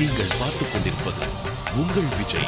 நீங்கள் பார்த்துக் கொண்டிருப்பது உங்கள் விஜய்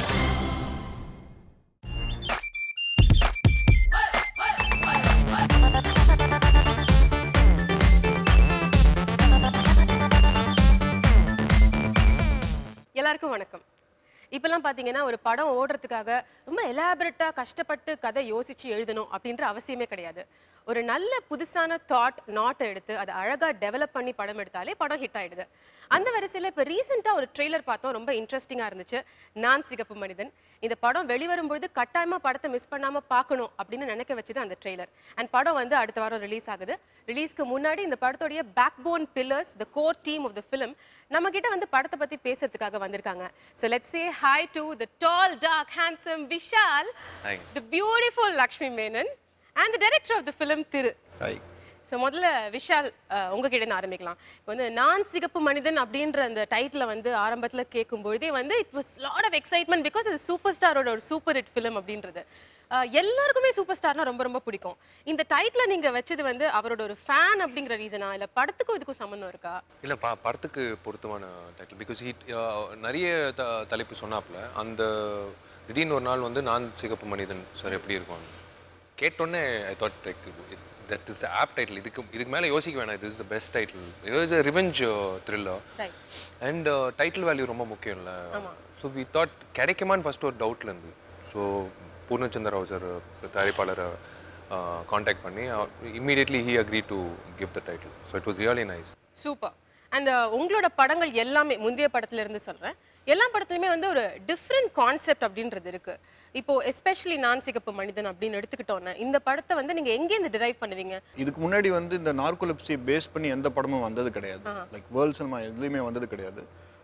எல்லாருக்கும் வணக்கம் இப்பெல்லாம் பார்த்தீங்கன்னா ஒரு படம் ஓடுறதுக்காக ரொம்ப எலாபரேட்டாக கஷ்டப்பட்டு கதை யோசிச்சு எழுதணும் அப்படின்ற அவசியமே கிடையாது ஒரு நல்ல புதுசான தாட் நாட்டை எடுத்து அதை அழகாக டெவலப் பண்ணி படம் எடுத்தாலே படம் ஹிட் ஆயிடுது அந்த வரிசையில் இப்போ ரீசெண்டாக ஒரு ட்ரெய்லர் பார்த்தோம் ரொம்ப இன்ட்ரெஸ்டிங்காக இருந்துச்சு நான் சிகப்பு மனிதன் இந்த படம் வெளிவரும்பொழுது கட்டாயமாக படத்தை மிஸ் பண்ணாமல் பார்க்கணும் அப்படின்னு நினைக்க வச்சது அந்த ட்ரெய்லர் அண்ட் படம் வந்து அடுத்த வாரம் ரிலீஸ் ஆகுது ரிலீஸ்க்கு முன்னாடி இந்த படத்துடைய backbone pillars the core team of the film நம்ம கிட்ட வந்து படத்தை பத்தி பேசுறதுக்காக வந்திருக்காங்க so let's say hi to the tall dark handsome Vishal Hi. The beautiful Lakshmi Menon and the director of the film Thiru hi so முதல்ல விஷால் அஹ், உங்ககிட்ட இருந்து ஆரம்பிக்கலாம் இப்போ வந்து நான் சிகப்பு மனிதன் அப்படின்ற அந்த டைட்டிலை வந்து ஆரம்பத்தில் கேட்கும்பொழுதே வந்து it was lot of excitement because அது சூப்பர் ஸ்டாரோட ஒரு சூப்பர் ஹிட் ஃபிலிம் அப்படின்றது அஹ், எல்லாருக்குமே சூப்பர் ஸ்டார்னா ரொம்ப ரொம்ப பிடிக்கும் இந்த டைட்டில் நீங்க வச்சது வந்து அவரோட ஒரு ஃபேன் அப்படிங்கிற ரீசனா இல்லை படத்துக்கும் இதுக்கும் சம்மந்தம் இருக்கா இல்லை பா படத்துக்கு பொருத்தமான டைட்டில் பிகாஸ் ஹீட் நிறைய த தலைப்பு சொன்னாப்புல அந்த திடீர்னு ஒரு நாள் வந்து நான் சிகப்பு மனிதன் சார் எப்படி இருக்கும் கேட்டோன்னே I thought like that is the apt title இதுக்கு இதுக்கு மேலே யோசிக்க வேணாம் இது இஸ் த பெஸ்ட் டைட்டில் இது is revenge thriller right and title value ரொம்ப முக்கியம்ல ஸோ வி தாட் கிடைக்குமான்னு ஃபர்ஸ்ட் ஒரு டவுட்ல இருந்து ஸோ பூர்ணச்சந்திர ராவ் சார் தயாரிப்பாளரை காண்டாக்ட் பண்ணி immediately he agree to give the title so it was really nice super and உங்களோட படங்கள் எல்லாமே முந்தைய படத்துல இருந்து சொல்றேன் எல்லா படத்துலையுமே வந்து ஒரு டிஃப்ரெண்ட் கான்செப்ட் அப்படின்றது இருக்கு இப்போ எஸ்பெஷலி நான் சிகப்பு மனிதன் அப்படின்னு எடுத்துக்கிட்டோன்னே இந்த படத்தை வந்து நீங்க எங்கேருந்து டிரைவ் பண்ணுவீங்க இதுக்கு முன்னாடி வந்து இந்த நார்கோலிப்சி பேஸ் பண்ணி எந்த படமும் வந்தது கிடையாது லைக் வேர்ல்ட் சினிமா எதுலேயுமே வந்தது கிடையாது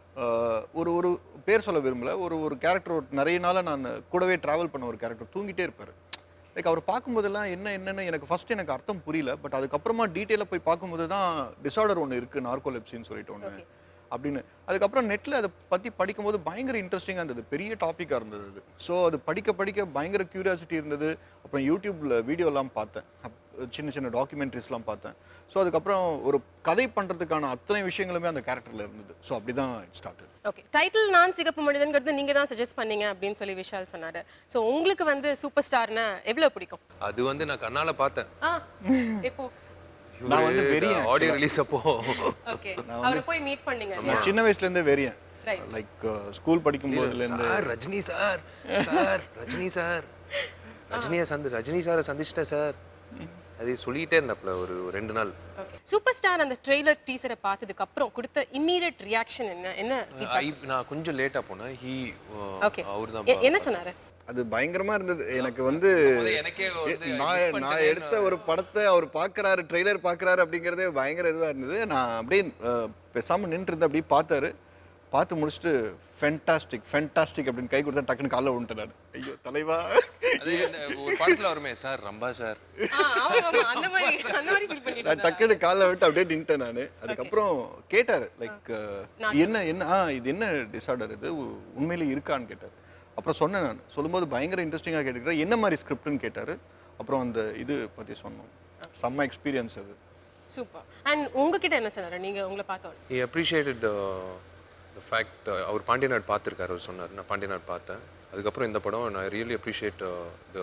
ஆஹ் ஒரு ஒரு பேர் சொல்ல விரும்பல ஒரு ஒரு கேரக்டர் நிறைய நாளாக நான் கூடவே ட்ராவல் பண்ண ஒரு கேரக்டர் தூங்கிட்டே இருப்பார் லைக் அவர் பார்க்கும்போதெல்லாம் என்ன என்னன்னு எனக்கு ஃபர்ஸ்ட் எனக்கு அர்த்தம் புரியல பட் அதுக்கப்புறமா டீட்டெயிலாக போய் பார்க்கும்போது தான் டிசார்டர் ஒன்று இருக்குது நார்கோலிப்சின்னு சொல்லிட்டு ஒன்று அப்படின்னு அதுக்கப்புறம் நெட்டில் அதை பற்றி படிக்கும்போது பயங்கர இன்ட்ரெஸ்டிங்காக இருந்தது பெரிய டாப்பிக்காக இருந்தது அது ஸோ அது படிக்க படிக்க பயங்கர க்யூரியாசிட்டி இருந்தது அப்புறம் யூடியூப்பில் வீடியோலாம் பார்த்தேன் அப்- சின்ன சின்ன டாக்குமெண்ட்ரிஸ்லாம் பார்த்தேன் ஸோ அதுக்கப்புறம் ஒரு கதை பண்ணுறதுக்கான அத்தனை விஷயங்களுமே அந்த கேரக்டரில் இருந்தது ஸோ அப்படி தான் ஸ்டார்ட் ஓகே டைட்டில் நான் சிகப்பு மனிதன்கிறது நீங்க தான் சஜஸ்ட் பண்ணீங்க அப்படின்னு சொல்லி விஷால் சொன்னாரு ஸோ உங்களுக்கு வந்து சூப்பர் ஸ்டார்னா எவ்வளவு பிடிக்கும் அது வந்து நான் கண்ணால பார்த்தேன் ஆ இப்போ நான் வந்து வெறியன் ஆடியோ ரிலீஸ் அப்போ ஓகே அவரை போய் மீட் பண்ணீங்க நான் சின்ன வயசுலேருந்தே வெறியன் Right. லைக் ஸ்கூல் படிக்கும் போதுலேருந்து sir Rajini sir sir Rajini sir ரஜினியை சந்தி ரஜினி சாரை சந்திச்சிட்டேன் சார் அது சொல்லிட்டே இருந்தாப்புல ஒரு ரெண்டு நாள் சூப்பர் ஸ்டார் அந்த ட்ரெய்லர் டீசரை பார்த்ததுக்கு அப்புறம் கொடுத்த இம்மீடியட் ரியாக்ஷன் என்ன என்ன I- நான் கொஞ்சம் லேட்டா போனேன் ஹி ஓகே அவர் தான் என்ன சொன்னாரு அது பயங்கரமா இருந்தது எனக்கு வந்து எனக்கே வந்து I miss நான் நான் பண்ணிட்டேனே எடுத்த ஒரு படத்தை அவர் பார்க்கறாரு ட்ரெய்லர் பார்க்கறாரு அப்படிங்கிறதே பயங்கர இதுவாக இருந்தது நான் அப்படியே அஹ், பேசாம நின்று இருந்து அப்படியே பார்த்தாரு பார்த்து முடிச்சுட்டு ஃபென்டாஸ்டிக் ஃபென்டாஸ்டிக் அப்படின்னு கை கொடுத்தா டக்குன்னு காலைல விட்டுட்டேன் நான் ஐயோ தலைவா அது இந்த ஒரு படத்துல வருமே சார் ரம்பா சார் ஆ, ஆமா, ஆமா, அந்த மாதிரி அந்த மாதிரி ஃபீல் பண்ணிட்டு நான் டக்குன்னு காலைல விட்டு அப்படியே நின்ட்டேன் நான் அதுக்கப்புறம் கேட்டாரு லைக் என்ன என்ன ஆ இது என்ன டிசார்டர் இது உ- உண்மையிலே இருக்கான்னு கேட்டார் அப்புறம் சொன்னேன் நான் சொல்லும்போது பயங்கர இன்ட்ரெஸ்டிங்காக கேட்டுக்கிறேன் என்ன மாதிரி ஸ்கிரிப்ட்னு கேட்டார் அப்புறம் அந்த இது பற்றி சொன்னோம் செம்ம எக்ஸ்பீரியன்ஸ் அது சூப்பர் அண்ட் உங்ககிட்ட என்ன சொன்னாரு நீங்க உங்களை பார்த்தோம் he appreciated uh, the fact uh, அவர் பாண்டியநாடு பார்த்துருக்காரு அவர் சொன்னார் நான் பாண்டியநாடு பார்த்தேன் அதுக்கப்புறம் இந்த படம் நான் really appreciate the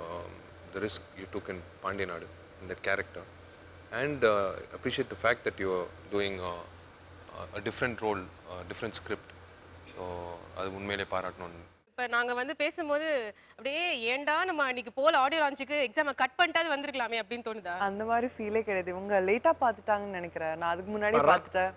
the risk you took in Pandiyanadu இந்த character and appreciate the fact that you doing a different role different script so அது உண்மையிலே பாராட்டணும் இப்ப நாங்க வந்து பேசும்போது அப்படியே ஏன்டா நம்ம இன்னைக்கு போல ஆடியோ லான்ச்சுக்கு எக்ஸாமை கட் பண்ணிட்டாது வந்திருக்கலாமே அப்படின்னு தோணுதா அந்த மாதிரி ஃபீலே கிடையாது இவங்க லேட்டா பார்த்துட்டாங்கன்னு நினைக்கிறேன் நான் அதுக்கு முன்னாடி பார்த்துட்டேன்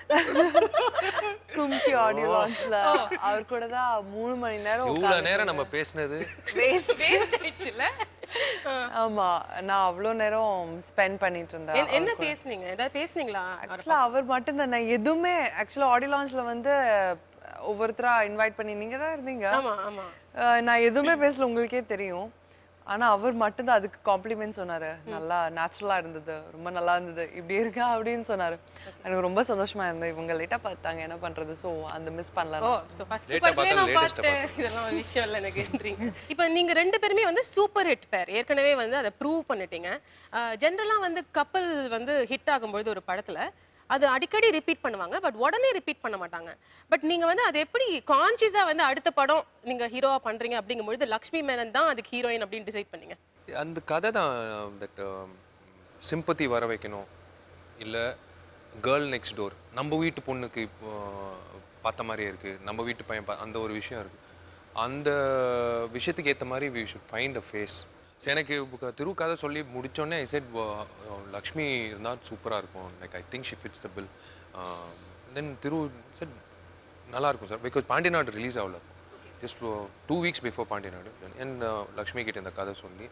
கும்கி ஆடியோ லான்ச்ல அவர் கூட தான் மூணு மணி நேரம் இவ்வளோ நேரம் நம்ம பேசினது வேஸ்ட் Waste ஆயிடுச்சுல்ல? ஆ. ஆமா நான் அவ்வளோ நேரம் ஸ்பெண்ட் பண்ணிட்டு இருந்தேன் என்ன- என்ன பேசுனீங்க ஏதாவது பேசுனீங்களா ஆக்சுவலா அவர் மட்டும் தான் நான் எதுவுமே ஆக்சுவலா ஆடியோ லான்ச்ல வந்து ஒவ்வொருத்தரா இன்வைட் பண்ணி நீங்க தான் இருந்தீங்க ஆமா ஆமா அஹ் நான் எதுவுமே பேசல உங்களுக்கே தெரியும் ஆனா அவர் மட்டும்தான் அதுக்கு காம்ப்ளிமெண்ட் சொன்னாரு நல்லா நேச்சுரலா இருந்தது ரொம்ப நல்லா இருந்தது இப்படி இருக்கா அப்படின்னு சொன்னாரு எனக்கு ரொம்ப சந்தோஷமா இருந்தது இவங்க லேட்டா பார்த்தாங்க என்ன பண்றது சோ அந்த மிஸ் ஓ பண்ணல சோ ஃபர்ஸ்ட் Late ஆ படத்துல நான் பார்த்தாலும் latest ஆ பார்த்தேன் இதெல்லாம் ஒரு விஷயம் இல்ல எனக்குன்றீங்க இப்போ நீங்க ரெண்டு பேருமே வந்து சூப்பர் ஹிட் பேர் ஏற்கனவே வந்து அதை ப்ரூவ் பண்ணிட்டீங்க ஜென்ரலா வந்து கப்பல் வந்து ஹிட் ஆகும்பொழுது ஒரு படத்துல அது அடிக்கடி ரிப்பீட் பண்ணுவாங்க பட் உடனே ரிப்பீட் பண்ண மாட்டாங்க பட் நீங்க வந்து அது எப்படி கான்சியஸா வந்து அடுத்த படம் நீங்க ஹீரோவா பண்றீங்க அப்படிங்கும்பொழுது லக்ஷ்மி மேனன் தான் அதுக்கு ஹீரோயின் அப்படின்னு டிசைட் பண்ணீங்க அந்த கதை தான் தட் சிம்பத்தி வர வைக்கணும் இல்லை கேர்ள் நெக்ஸ்ட் டோர் நம்ம வீட்டு பொண்ணுக்கு இப்போ பார்த்த மாதிரியே இருக்குது நம்ம வீட்டு பையன் பா- அந்த ஒரு விஷயம் இருக்குது அந்த விஷயத்துக்கு ஏற்ற மாதிரி we should find a face எனக்கு இப்போ திரு கதை சொல்லி முடிச்சோடனே ஐ செட் லக்ஷ்மி இருந்தால் சூப்பராக இருக்கும் like I think she fits the bill then Thiru said நல்லா இருக்கும் சார் பிகாஸ் பாண்டியநாடு ரிலீஸ் ஆகல just two weeks before Pandiyanadu and Lakshmi கிட்ட இந்த கதை சொல்லி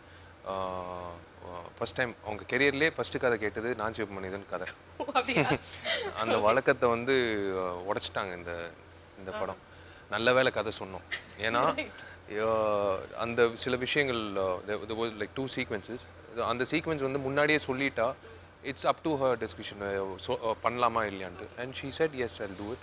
ஃபர்ஸ்ட் டைம் அவங்க கெரியர்லேயே ஃபர்ஸ்ட் கதை கேட்டது நான் சிவப்பு மனிதன் கதை ஓ, அப்படியா அந்த வழக்கத்தை வந்து அஹ், உடைச்சிட்டாங்க இந்த இந்த படம் நல்ல வேளை கதை சொன்னோம் ஏன்னா அஹ், அந்த சில விஷயங்கள் லைக் டூ சீக்வன்சஸ் அந்த சீக்வன்ஸ் வந்து முன்னாடியே சொல்லிட்டா it's up to her discussion பண்ணலாமா இல்லையான்ட்டு and she said yes I'll do it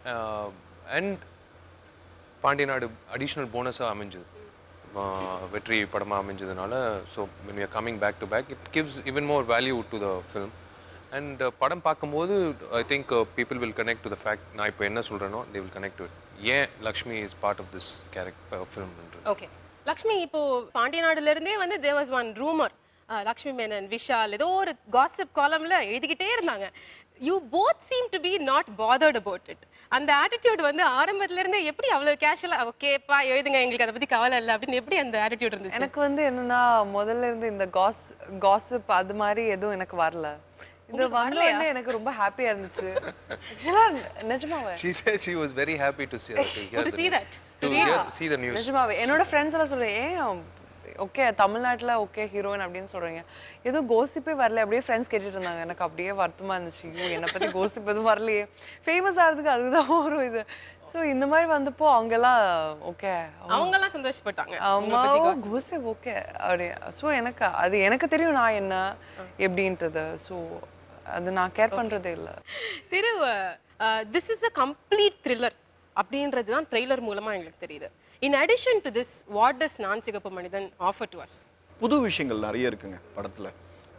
and Pandiyanadu additional போனஸாக அமைஞ்சது ஆஹ் வெற்றி படமாக அமைஞ்சதுனால so when we are coming back to back it gives even more value to the film and படம் பார்க்கும்போது I think people will connect to the fact நான் இப்போ என்ன சொல்கிறேனோ they will connect to it ஏன் Lakshmi is part of this character ஃபிலிம்ன்றது okay Lakshmi இப்போ பாண்டியநாடுல இருந்தே வந்து there was one rumour Lakshmi Menon Vishal ஏதோ ஒரு காசிப் காலம்ல எழுதிக்கிட்டே இருந்தாங்க you both seem to be not bothered about it அந்த ஆட்டிடியூட் வந்து ஆரம்பத்துல இருந்தே எப்படி அவ்வளவு கேஷுவலா ஓகேப்பா எழுதுங்க எங்களுக்கு அதை பத்தி கவலை இல்லை அப்படின்னு எப்படி அந்த ஆட்டிடியூட் இருந்துச்சு எனக்கு வந்து என்னன்னா முதல்ல இருந்து இந்த காஸ் காசிப் அது மாதிரி எதுவும் எனக்கு வரல இது வந்த உடனே எனக்கு ரொம்ப ஹாப்பியா இருந்துச்சு ஆக்சுவலா நிஜமாவே she said she was very happy to see, to hear To the see news. that. to hear, see the news நிஜமாவே என்னோட ஃப்ரெண்ட்ஸ் எல்லாம் சொல்றேன் ஏன் ஓகே தமிழ்நாட்டுல ஓகே ஹீரோயின் அப்படின்னு சொல்றீங்க எதுவும் கோசிப்பே வரல அப்படியே ஃப்ரெண்ட்ஸ் கேட்டுட்டு இருந்தாங்க எனக்கு அப்படியே வருத்தமா இருந்துச்சு ஐயோ என்னை பத்தி கோசிப் எதுவும் வரலையே ஃபேமஸ் ஆகிறதுக்கு அதுதான் ஒரு இது ஸோ இந்த மாதிரி வந்தப்போ அவங்கெல்லாம் ஓகே அவங்க எல்லாம் சந்தோஷப்பட்டாங்க ஆமா கோசிப் ஓகே அப்படி ஸோ எனக்கு அது எனக்கு தெரியும் நான் என்ன எப்படின்றது ஸோ அது நான் கேர் பண்றதே இல்லை Thiru this is a complete thriller அப்படின்றது தான் ட்ரெய்லர் மூலமா எங்களுக்கு தெரியுது in addition to this what does Naan Sigappu மனிதன் ஆஃபர் டு அஸ் புது விஷயங்கள் நிறைய இருக்குங்க படத்தில்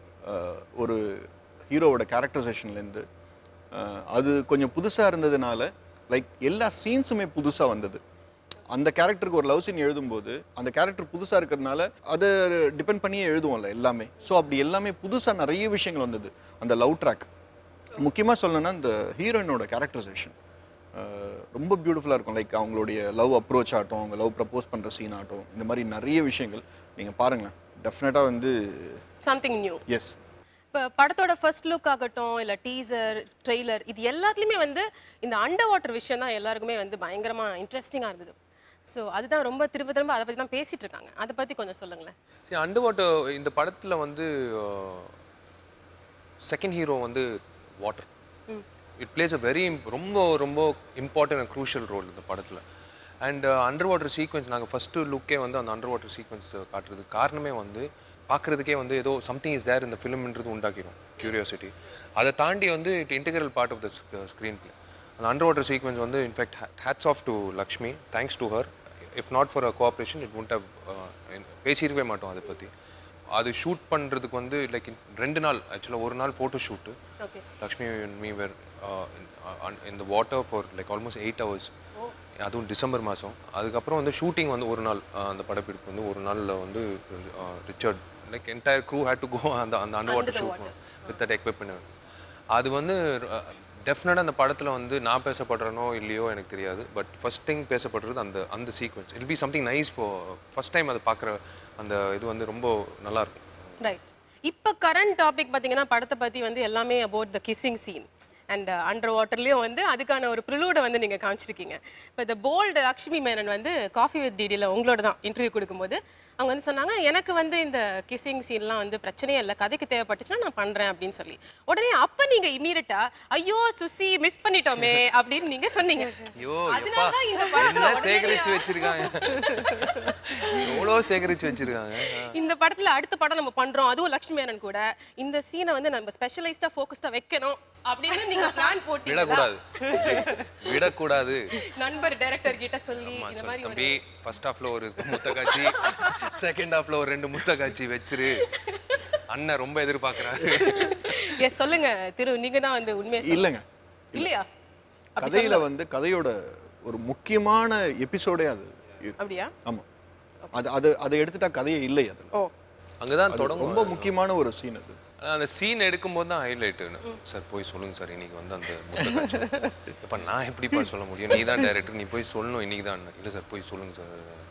ஒரு ஹீரோவோட கேரக்டரைசேஷன்லேருந்து அது கொஞ்சம் புதுசாக இருந்ததுனால லைக் எல்லா சீன்ஸுமே புதுசாக வந்தது அந்த கேரக்டருக்கு ஒரு லவ் சீன் எழுதும்போது அந்த கேரக்டர் புதுசாக இருக்கிறதுனால அதை டிபெண்ட் பண்ணியே எழுதுவோம்ல எல்லாமே ஸோ அப்படி எல்லாமே புதுசாக நிறைய விஷயங்கள் வந்தது அந்த லவ் ட்ராக் முக்கியமாக சொல்லணும்னா இந்த ஹீரோயினோட கேரக்டரைசேஷன் ரொம்ப பியூட்டிஃபுல்லாக இருக்கும் லைக் அவங்களுடைய லவ் அப்ரோச் ஆகட்டும் அவங்க லவ் ப்ரப்போஸ் பண்ணுற சீன் ஆகட்டும் இந்த மாதிரி நிறைய விஷயங்கள் நீங்கள் பாருங்கள் டெஃபினட்டாக வந்து சம்திங் நியூ எஸ் இப்போ படத்தோட ஃபர்ஸ்ட் லுக் ஆகட்டும் இல்லை டீசர் ட்ரெய்லர் இது எல்லாத்துலேயுமே வந்து இந்த அண்டர் வாட்டர் விஷயம் தான் எல்லாருக்குமே வந்து பயங்கரமாக இன்ட்ரெஸ்டிங்காக இருந்தது ஸோ அதுதான் ரொம்ப திரும்ப திரும்ப அதை பற்றி தான் பேசிட்டு இருக்காங்க அதை பற்றி கொஞ்சம் சொல்லுங்களேன் சரி அண்டர் வாட்டர் இந்த படத்தில் வந்து செகண்ட் ஹீரோ வந்து water it plays a very ரொம்ப ரொம்ப இம்பார்ட்டன்ட் அண்ட் க்ரூஷியல் ரோல் இந்த படத்தில் அண்ட் அண்டர் வாட்டர் சீக்வன்ஸ் நாங்கள் ஃபஸ்ட்டு லுக்கே வந்து அந்த அண்டர் வாட்டர் சீக்வன்ஸ் காட்டுறதுக்கு காரணமே வந்து பார்க்குறதுக்கே வந்து ஏதோ சம்திங் இஸ் தேர் இந்த ஃபிலிம்ன்றது உண்டாக்கிடும் கியூரியாசிட்டி அதை தாண்டி வந்து it integral part of the screen play அந்த அண்டர் வாட்டர் சீக்வன்ஸ் வந்து in fact hats off to Lakshmi thanks to her if not for a cooperation it won't have பேசியிருக்கவே மாட்டோம் அதை பற்றி அது ஷூட் பண்ணுறதுக்கு வந்து லைக் ரெண்டு நாள் ஆக்சுவலாக ஒரு நாள் photo shoot okay Lakshmi me were இந்த water for like almost eight hours அதுவும் டிசம்பர் மாதம் அதுக்கப்புறம் வந்து ஷூட்டிங் வந்து ஒரு நாள் uh, அந்த படப்பிடிப்பு வந்து ஒரு நாளில் வந்து Richard like entire crew had to go அந்த அந்த under water shoot with that equipment அது வந்து டெஃபினட்டாக அந்த படத்தில் வந்து நான் பேசப்படுறேனோ இல்லையோ எனக்கு தெரியாது பட் ஃபர்ஸ்ட் திங் பேசப்படுறது அந்த அந்த sequence it be something nice for first time அதை பார்க்குற அந்த இது வந்து ரொம்ப நல்லா இருக்கும் ரைட் இப்போ கரண்ட் டாபிக் பார்த்தீங்கன்னா படத்தை பற்றி வந்து எல்லாமே about the kissing scene and under வாட்டர்லேயும் வந்து அதுக்கான ஒரு ப்ரிலூடை வந்து நீங்கள் காமிச்சிருக்கீங்க இப்போ இந்த போல்டு லக்ஷ்மி மேனன் வந்து காஃபி வித் டிடியில் உங்களோட தான் இன்டர்வியூ கொடுக்கும்போது அவங்க வந்து சொன்னாங்க எனக்கு வந்து இந்த கிஸ்ஸிங் சீன்லாம் வந்து பிரச்சனையே இல்லை கதைக்கு தேவைப்பட்டுச்சுன்னா நான் பண்ணுறேன் அப்படின்னு சொல்லி உடனே அப்போ நீங்கள் இமீடியட்டா ஐயோ சுசி மிஸ் பண்ணிட்டோமே அப்படின்னு நீங்கள் சொன்னீங்க ஐயோ அதனால எப்பா தான் இந்த படத்துல என்ன சேகரிச்சு வச்சிருக்காங்க எவ்வளோ சேகரிச்சு வச்சிருக்காங்க இந்த படத்துல அடுத்த படம் நம்ம பண்றோம் அதுவும் லக்ஷ்மி மேனன் கூட இந்த சீனை வந்து நம்ம ஸ்பெஷலைஸ்டா ஃபோக்கஸ்டா வைக்கணும் அப்படின்னு நீங்க பிளான் போட்டீங்க விடக்கூடாது விடக்கூடாது நண்பர் டைரக்டர் கிட்ட சொல்லி ஆமா, இந்த சொல்லு மாதிரி ஒரு தம்பி ஃபர்ஸ்ட் ஹாஃப்ல ஒரு முத்த காட்சி செகண்ட் ஹாஃப்ல ஒரு ரெண்டு முத்த காட்சி வச்சிரு அண்ணன் ரொம்ப எதிர்பார்க்கறாரு எஸ் சொல்லுங்க திரு நீங்க தான் வந்து உண்மையை சொல்லுங்க. இல்லைங்க இல்லையா அப்படி கதையில சொல்லலாம். வந்து கதையோட ஒரு முக்கியமான எபிசோடே அது இருக்கு. அப்படியா ஆமா அது அது அதை எடுத்துட்டா கதையே இல்லை அதுல ஓ அங்கதான் அது தொடங்கும் ரொம்ப முக்கியமான ஒரு சீன் அது ஆனா, அந்த சீன் எடுக்கும்போது தான் ஹைலைட்டுன்னு சார் போய் சொல்லுங்க சார் இன்னைக்கு வந்து அந்த முட்டை காய்ச்சல் இப்போ நான் எப்படிப்பா சொல்ல முடியும் நீ தான் டைரக்டர் நீ போய் சொல்லணும் இன்னைக்கு தான் இல்லை சார் போய் சொல்லுங்க சார்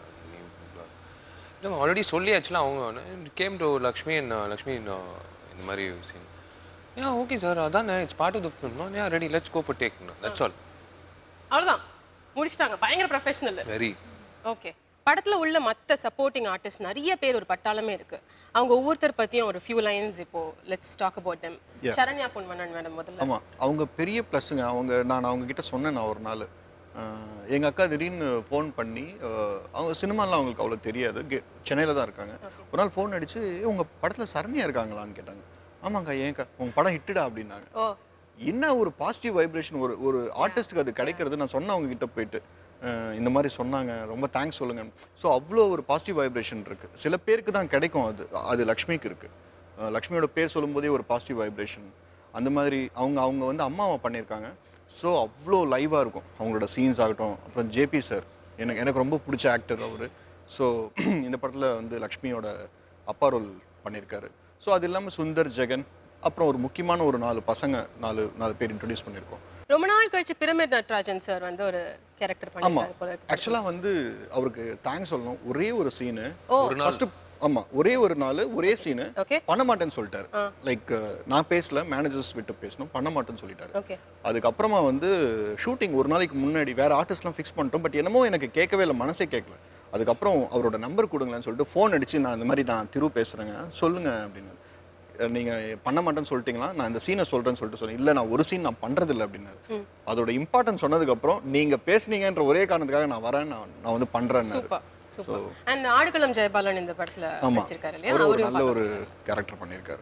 இல்லை ஆல்ரெடி சொல்லியாச்சுல அவங்க came to Lakshmi and, uh, Lakshmi uh, இந்த மாதிரி சீன் ஏன் ஓகே சார் அதானே it's part of the film ஏன் ready let's go for take that's all அவ்வளவுதான் முடிச்சிட்டாங்க பயங்கர ப்ரொஃபஷனல் வெரி ஓகே படத்துல உள்ள மத்த சப்போர்ட்டிங் ஆர்டிஸ்ட் நிறைய பேர் ஒரு பட்டாளமே இருக்கு அவங்க ஒவ்வொருத்தர் பத்தியும் ஒரு ஃபியூ லைன்ஸ் இப்போ let's talk about them Saranya Ponvannan madam முதல்ல ஆமா அவங்க பெரிய ப்ளஸ்ஸுங்க அவங்க நான் அவங்க கிட்ட சொன்னேன் நான் ஒரு நாள் அஹ், எங்க அக்கா திடீர்னு ஃபோன் பண்ணி அஹ், அவங்க சினிமாலாம் அவங்களுக்கு அவ்வளோ தெரியாது கே சென்னையில் தான் இருக்காங்க ஒரு நாள் ஃபோன் அடிச்சு "ஏய், உங்க படத்துல சரண்யா இருக்காங்களான்னு கேட்டாங்க ஆமாங்க ஏன்க்கா உங்க படம் ஹிட்டுடா அப்படின்னாங்க ஓ என்ன ஒரு பாசிட்டிவ் வைப்ரேஷன் ஒரு ஒரு ஆர்டிஸ்ட்டுக்கு அது கிடைக்கிறது நான் சொன்னேன் அவங்க கிட்ட போயிட்டு அஹ், இந்த மாதிரி சொன்னாங்க ரொம்ப தேங்க்ஸ் சொல்லுங்க ஸோ அவ்வளோ ஒரு பாசிட்டிவ் வைப்ரேஷன் இருக்கு சில பேருக்கு தான் கிடைக்கும் அது அது லக்ஷ்மிக்கு இருக்கு அஹ், லக்ஷ்மியோட பேர் சொல்லும்போதே ஒரு பாசிட்டிவ் வைப்ரேஷன் அந்த மாதிரி அவங்க அவங்க வந்து அம்மாவை பண்ணியிருக்காங்க ஸோ அவ்வளோ லைவாக இருக்கும் அவங்களோட சீன்ஸ் ஆகட்டும் அப்புறம் ஜேபி சார் எனக்கு எனக்கு ரொம்ப பிடிச்ச ஆக்டர் அவர் ஸோ இந்த படத்தில் வந்து லக்ஷ்மியோட அப்பா ரோல் பண்ணியிருக்காரு ஸோ அது இல்லாமல் சுந்தர் ஜெகன் அப்புறம் ஒரு முக்கியமான ஒரு நாலு பசங்க நாலு நாலு பேர் இன்ட்ரடியூஸ் பண்ணியிருக்கோம் ரொம்ப நாள் கழிச்சு பிரமிட் நட்ராஜன் சார் வந்து ஒரு கேரக்டர் ஆமாம் பண்ணிருக்காரு போல இருக்கு ஆக்சுவலாக வந்து அவருக்கு தேங்க்ஸ் சொல்லணும் ஒரே ஒரு சீனு ஓ ஃபர்ஸ்ட் ஆமாம் ஒரே ஒரு நாள் ஒரே சீனு ஓகே பண்ண மாட்டேன்னு சொல்லிட்டாரு லைக் நான் பேசல மேனேஜர்ஸ் விட்டு பேசணும் பண்ண மாட்டேன்னு சொல்லிட்டாரு ஓகே அதுக்கப்புறமா வந்து ஷூட்டிங் ஒரு நாளைக்கு முன்னாடி வேற ஆர்டிஸ்ட்லாம் ஃபிக்ஸ் பண்ணிட்டோம் பட் என்னமோ எனக்கு கேட்கவே இல்லை மனசே கேட்கல அதுக்கப்புறம் அவரோட நம்பர் கொடுங்களேன்னு சொல்லிட்டு ஃபோன் அடிச்சு நான் இந்த மாதிரி நான் திரு பேசுறேங்க சொல்லுங்க அப்படின்னு அஹ் நீங்க பண்ண மாட்டேன்னு சொல்லிட்டீங்களா நான் இந்த சீனை சொல்றேன்னு சொல்லிட்டு சொன்னேன் இல்ல நான் ஒரு சீன் நான் பண்றது இல்லை அப்படின்னாரு அதோட இம்பார்ட்டன்ஸ் சொன்னதுக்கு அப்புறம் நீங்க பேசுனீங்கன்ற ஒரே காரணத்துக்காக நான் வரேன் நான் நான் வந்து பண்றேன் super super and Aadukalam Jayabalan இந்த படத்துல ஆமா வச்சிருக்காரு இல்லையா ஒரு ஒரு அவரு நல்ல ஒரு கேரக்டர் பண்ணியிருக்காரு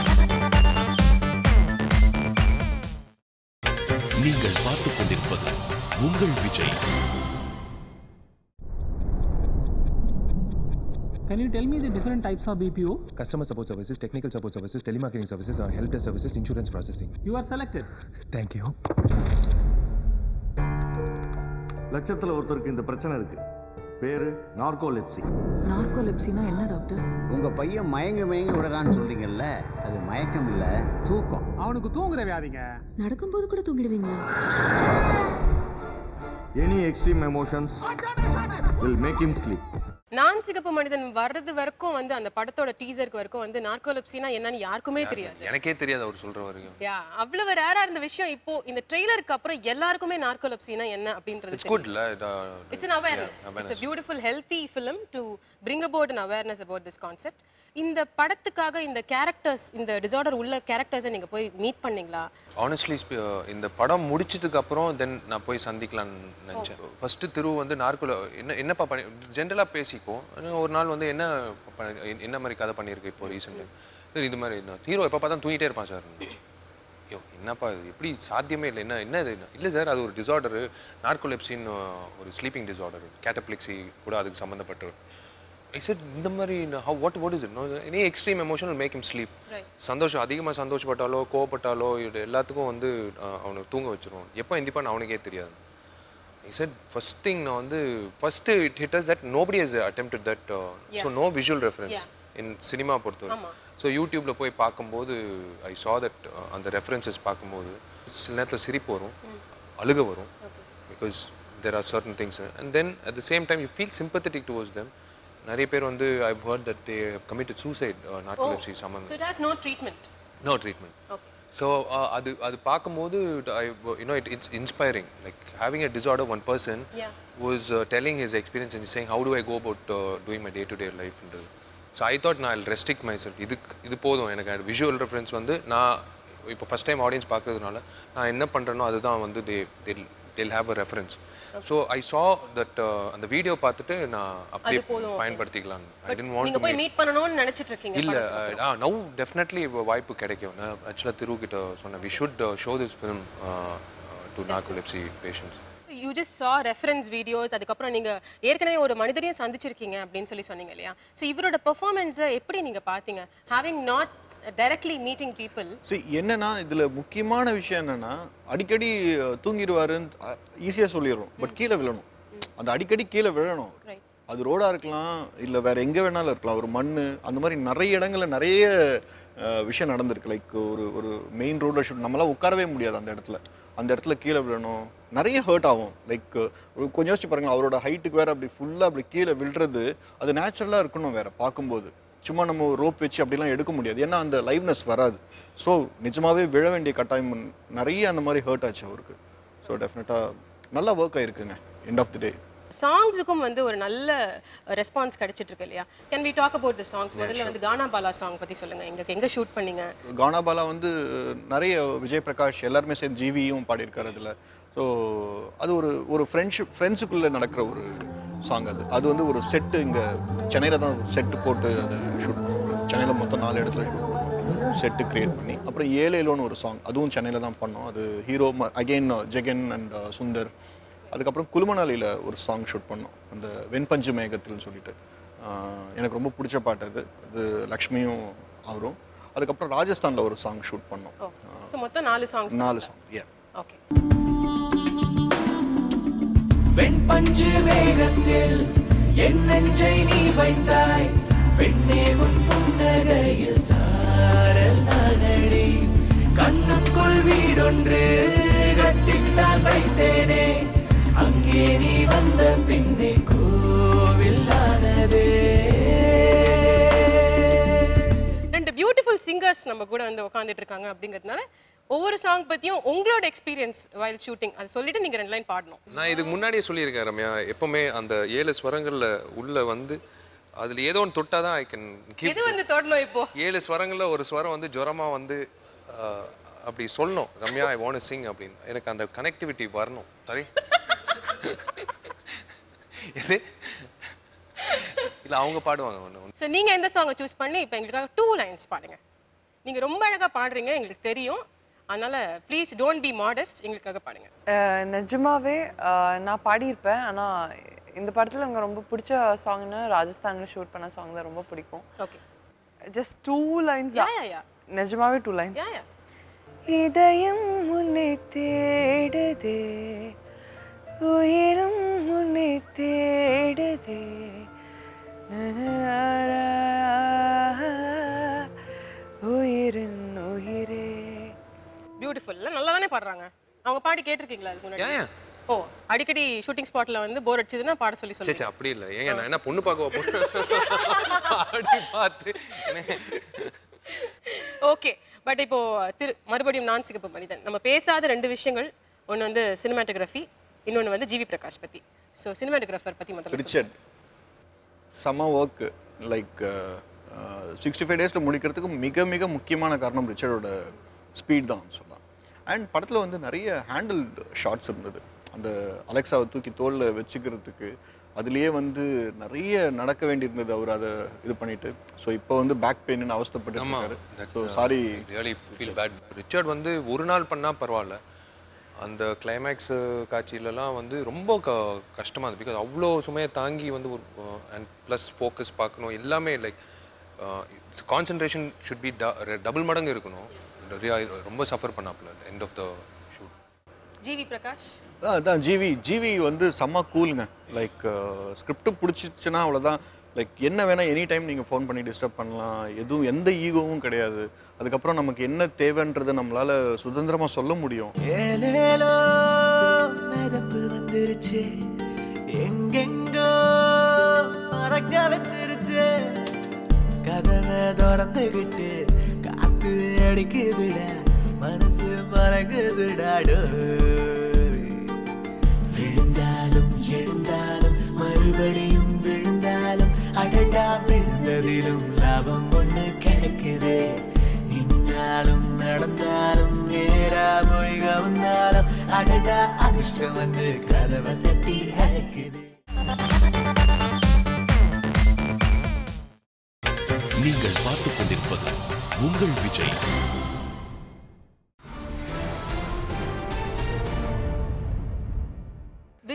நீங்கள் பார்த்துக் கொண்டிருப்பது உங்கள் Vijay Can you tell me the different types of BPO? customer support services, technical support services, telemarketing services, uh, help desk services, insurance processing. You are selected. Thank you. லட்சத்தில் ஒருத்தருக்கு இந்த பிரச்சனை இருக்கு பேரு நார்கோலெப்சி நார்கோலெப்சினா என்ன டாக்டர் உங்க பையன் மயங்க மயங்க விடுறான்னு சொல்றீங்கல்ல அது மயக்கம் இல்ல தூக்கம் அவனுக்கு தூங்குற வியாதிங்க நடக்கும்போது கூட தூங்கிடுவீங்களா any extreme emotions will make him sleep நான் சிகப்பு மனிதன் வர்றது வரைக்கும் வந்து அந்த படத்தோட டீசருக்கு வரைக்கும் வந்து நார்கோலப்சினா என்னன்னு யாருக்குமே தெரியாது எனக்கே தெரியாது அவர் சொல்ற வரைக்கும் யா அவ்வளவு ரேரா இருந்த விஷயம் இப்போ இந்த ட்ரெய்லருக்கு அப்புறம் எல்லாருக்குமே நார்கோலப்சினா என்ன அப்படின்றது இட்ஸ் குட் இல்லை it's an awareness it's a beautiful healthy film to bring about an awareness about this concept இந்த படத்துக்காக இந்த கேரக்டர்ஸ் இந்த டிசார்டர் உள்ள கேரக்டர்ஸை நீங்க போய் மீட் பண்ணீங்களா ஆனஸ்ட்லி இந்த படம் முடிச்சதுக்கு அப்புறம் தென் நான் போய் சந்திக்கலாம்னு நினச்சேன் ஃபர்ஸ்ட் திரு வந்து நார்குல என்ன என்னப்பா பண்ணி ஜென்ரலாக பேசிப்போம் ஆனா ஒரு நாள் வந்து என்ன ப- என்ன மாதிரி கதை பண்ணியிருக்கு இப்போ ரீசெண்டாக சரி இது மாதிரி ஹீரோ எப்போ பார்த்தா தூங்கிட்டே இருப்பான் சார் ஐயோ என்னப்பா இது எப்படி சாத்தியமே இல்லை என்ன என்ன இது இல்லை சார் அது ஒரு டிசார்டரு நார்கோலெப்சின்னு ஒரு ஸ்லீப்பிங் டிசார்டர் கேட்டப்ளிக்ஸி கூட அதுக்கு சம்மந்தப்பட்ட ஐ said இந்த மாதிரி how what what is it no any extreme emotion make him sleep சந்தோஷம் அதிகமாக சந்தோஷப்பட்டாலோ கோவப்பட்டாலோ இது எல்லாத்துக்கும் வந்து அஹ், அவனை தூங்க வச்சிருவோம் எப்போ எந்திப்பான்னு அவனுக்கே தெரியாது ஐ said ஃபர்ஸ்ட் திங் நான் வந்து first it hit us that nobody has attempted that so no visual reference in cinema பொறுத்தவரை ஸோ யூடியூப்ல போய் பார்க்கும்போது ஐ saw தட் அந்த ரெஃபரன்சஸ் பார்க்கும்போது சில நேரத்தில் சிரிப்பு வரும் அழுக வரும் because there are certain things and then at the same time you feel sympathetic towards them நிறைய பேர் வந்து I heard that they committed suicide narcolepsy சம்மந்தம் so it has no treatment no treatment okay so அது அது பார்க்கும்போது I you know it it's inspiring like having a disorder one person Yeah. Was telling his experience and saying how to I go about doing my day to day லைஃப்ன்றது so I thought நான் restrict myself இதுக்கு இது போதும் எனக்கு visual reference வந்து நான் இப்போ first time audience பார்க்கறதுனால நான் என்ன பண்ணுறேனோ அதுதான் வந்து they still still have a reference so I saw that அந்த வீடியோ பார்த்துட்டு நான் அப்படியே பயன்படுத்திக்கலாம் ஐ டென்ட் வாண்ட் நீங்க போய் மீட் பண்ணணும்னு நினைச்சிட்டு இருக்கீங்க இல்ல ஆ நவ் டெஃபினெட்லி வாய்ப்பு கிடைக்கும் நான் ஆக்சுவலாக திரு கிட்ட சொன்னேன் we should show this film to narcolepsy patients you just saw reference videos அதுக்கப்புறம் நீங்க ஏற்கனவே ஒரு மனிதரையும் சந்திச்சிருக்கீங்க அப்படின்னு சொல்லி சொன்னீங்க இல்லையா ஸோ இவரோட பெர்ஃபார்மன்ஸை எப்படி நீங்க பார்த்தீங்க having not directly meeting people சரி என்னன்னா இதுல முக்கியமான விஷயம் என்னன்னா அடிக்கடி அஹ், தூங்கிடுவாருன்னு ஈஸியா சொல்லிடுறோம் பட் கீழே விழணும் அந்த அடிக்கடி கீழே விழணும் ரைட் அது ரோடா இருக்கலாம் இல்ல வேற எங்க வேணாலும் இருக்கலாம் ஒரு மண்ணு அந்த மாதிரி நிறைய இடங்கள்ல நிறைய அஹ், விஷயம் நடந்திருக்கு லைக் ஒரு ஒரு மெயின் ரோட்ல ஷூட் நம்மளாம் உட்காரவே முடியாது அந்த இடத்துல அந்த இடத்துல கீழே விழணும் நிறைய ஹர்ட் ஆகும் லைக் கொஞ்சம் யோசிச்சு பாருங்க அவரோட ஹைட்டுக்கு வேற அப்படி ஃபுல்லா அப்படி கீழே விழுறது அது நேச்சுரலா இருக்கணும் வேற பார்க்கும்போது சும்மா நம்ம ரோப் வச்சு அப்படிலாம் எடுக்க முடியாது ஏன்னா அந்த லைவ்னஸ் வராது ஸோ நிஜமாவே விழ வேண்டிய கட்டாயம் நிறைய அந்த மாதிரி ஹர்ட் ஆச்சு அவருக்கு ஸோ டெஃபினட்டாக நல்லா ஒர்க் ஆயிருக்குங்க எண்ட் ஆஃப் தி டே சாங்ஸுக்கும் வந்து ஒரு நல்ல ரெஸ்பான்ஸ் கிடைச்சிட்டு இருக்கு இல்லையா can we talk about the songs முதல்ல வந்து கானா பாலா சாங் பத்தி சொல்லுங்க எங்களுக்கு எங்க ஷூட் பண்ணீங்க கானாபாலா வந்து நிறைய விஜய் பிரகாஷ் எல்லாருமே சேர்ந்து ஜிவியும் பாடியிருக்காரு அதில் ஸோ அது ஒரு ஒரு ஃப்ரெண்ட்ஷிப் ஃப்ரெண்ட்ஸுக்குள்ளே நடக்கிற ஒரு சாங் அது அது வந்து ஒரு செட்டு இங்கே சென்னையில் தான் செட்டு போட்டு அதை ஷூட் சென்னையில் மொத்தம் நாலு இடத்துல ஷூட் செட்டு கிரியேட் பண்ணி அப்புறம் ஏலேலோன்னு ஒரு சாங் அதுவும் சென்னையில் தான் பண்ணோம் அது hero again Jagan and Sundar அதுக்கப்புறம் குலுமணாலியில் ஒரு சாங் ஷூட் பண்ணோம் அந்த வெண்பஞ்சு மேகத்தில்னு சொல்லிட்டு ஆஹ் எனக்கு ரொம்ப பிடிச்ச பாட்டு அது அது லக்ஷ்மியும் அவரும் அதுக்கப்புறம் ராஜஸ்தானில் ஒரு சாங் ஷூட் பண்ணோம் ஓ ஸோ மொத்தம் நாலு சாங்ஸ் நாலு சாங் ஏ ஓகே வெண்பஞ்சு மேகத்தில் என் நெஞ்சை நீ வைத்தாய் பெண்ணே உன் புன்னகையில் சாரல் நானடி கண்ணுக்குள் வீடொன்று கட்டித்தான் வைத்தேனே அங்கே நீ வந்த பின்னே கோவில் ஆனதே ரெண்டு பியூட்டிஃபுல் சிங்கர்ஸ் நம்ம கூட வந்து உட்காந்துட்டு இருக்காங்க அப்படிங்கிறதுனால ஒவ்வொரு சாங் பத்தியும் உங்களோட எக்ஸ்பீரியன்ஸ் வைல் ஷூட்டிங் அதை சொல்லிட்டு நீங்க ரெண்டு லைன் பாடணும் நான் இதுக்கு முன்னாடியே சொல்லியிருக்கேன் ரம்யா எப்பவுமே அந்த ஏழு ஸ்வரங்கள்ல உள்ள வந்து அதுல ஏதோ ஒன்று தொட்டாதான் ஐ கேன் எது வந்து தொடணும் இப்போ ஏழு ஸ்வரங்கள்ல ஒரு ஸ்வரம் வந்து ஜுரமா வந்து ஆஹ், அப்படி சொல்லணும் ரம்யா ஐ வாண்ட் சிங் அப்படின்னு எனக்கு அந்த கனெக்டிவிட்டி வரணும் சரி எது இல்ல அவங்க பாடுவாங்க ஒன்று ஸோ நீங்க எந்த சாங்கை சூஸ் பண்ணி இப்போ எங்களுக்காக டூ லைன்ஸ் பாடுங்க நீங்க ரொம்ப அழகா பாடுறீங்க எங்களுக்கு தெரியும் அதனால ப்ளீஸ் டோன்ட் பி மாடஸ்ட் எங்களுக்காக பாடுங்க அஹ் நிஜமாவே அஹ் நான் பாடியிருப்பேன் ஆனால் இந்த படத்தில் எனக்கு ரொம்ப பிடிச்ச சாங்னு ராஜஸ்தானில் ஷூட் பண்ண சாங் தான் ரொம்ப பிடிக்கும் okay just two lines yeah தான் யா யா நிஜமாவே டூ லைன்ஸ் யா யா இதயம் உன்னை தேடுதே உயிரும் உன்னை தேடுதே நனனாரா, உயிரின் உயிரே பியூட்டிஃபுல் நல்லா தானே பாடுறாங்க அவங்க பாடி கேட்டிருக்கீங்களா அதுக்கு முன்னாடி ஏன் ஓ அடிக்கடி ஷூட்டிங் ஸ்பாட்ல வந்து போர் அடிச்சதுன்னா பாட சொல்லி சே சொல்லுங்க சே, அப்படி இல்லை ஏங்க நான் என்ன பொண்ணு பார்க்க பொண்ணு அப்படி பார்த்து என்ன- ஓகே பட் இப்போ திரு மறுபடியும் நான் சிகப்பு மனிதன் நம்ம பேசாத ரெண்டு விஷயங்கள் ஒன்று வந்து சினிமாட்டோகிராஃபி இன்னொன்று வந்து ஜிவி பிரகாஷ் பத்தி ஸோ சினிமாட்டோகிராஃபர் பத்தி முதல்ல சொல்லுங்க. ரிச்சர்ட் செம ஒர்க் லைக் சிக்ஸ்டி ஃபைவ் டேஸில் முடிக்கிறதுக்கு மிக மிக முக்கியமான காரணம் ரிச்சர்டோட ஸ்பீட் தான் சொல்லலாம் அண்ட் படத்தில் வந்து நிறைய ஹேண்டில் ஷாட்ஸ் இருந்தது அந்த அலெக்சாவை தூக்கி தோளில் வச்சுக்கிறதுக்கு அதுலேயே வந்து நிறைய நடக்க வேண்டியிருந்தது அவர் அதை இது பண்ணிட்டு ஸோ இப்போ வந்து பேக் பெயின்னு அவஸ்தப்பட்டு ஆமா இருக்காரு so sorry really feel bad Richard வந்து ஒரு நாள் பண்ணா பரவாயில்ல அந்த கிளைமேக்ஸ் காட்சியிலலாம் வந்து ரொம்ப க கஷ்டமாக இருந்தது பிகாஸ் அவ்வளோ சுமையை தாங்கி வந்து ஒரு அண்ட் ப்ளஸ் ஃபோக்கஸ் பார்க்கணும் எல்லாமே like concentration should be double மடங்கு இருக்கணும் ரிய- ரொம்ப சஃபர் பண்ணாப்புல end of the shoot GV Prakash ஆ, அதான் ஜிவி ஜிவி வந்து செம்ம கூலுங்க லைக் ஸ்கிரிப்ட் பிடிச்சிச்சுன்னா அவ்வளோதான் லைக் என்ன வேணால் எனி டைம் நீங்கள் ஃபோன் பண்ணி டிஸ்டர்ப் பண்ணலாம் எதுவும் எந்த ஈகோவும் கிடையாது அதுக்கப்புறம் நமக்கு என்ன தேவைன்றதை நம்மளால சுதந்திரமாக சொல்ல முடியும் ஏலேலோ மிதப்பு வந்துருச்சு எங்கெங்கோ மறக்க வச்சிருச்சு கதவை திறந்துகிட்டு காத்து அடிக்குதுடா மனசு பறக்குதுடாடோ விழுந்தாலும் எழுந்தாலும் மறுபடியும் விழுந்தாலும் அடடா விழுந்ததிலும் லாபம் ஒண்ணு கிடைக்குது நின்னாலும் நடந்தாலும் நேரா போய் கவர்ந்தாலும் அடடா அதிர்ஷ்டம் வந்து கதவை தட்டி அழைக்குது நீங்கள் பார்த்துக் கொண்டிருப்பது உங்கள் விஜய்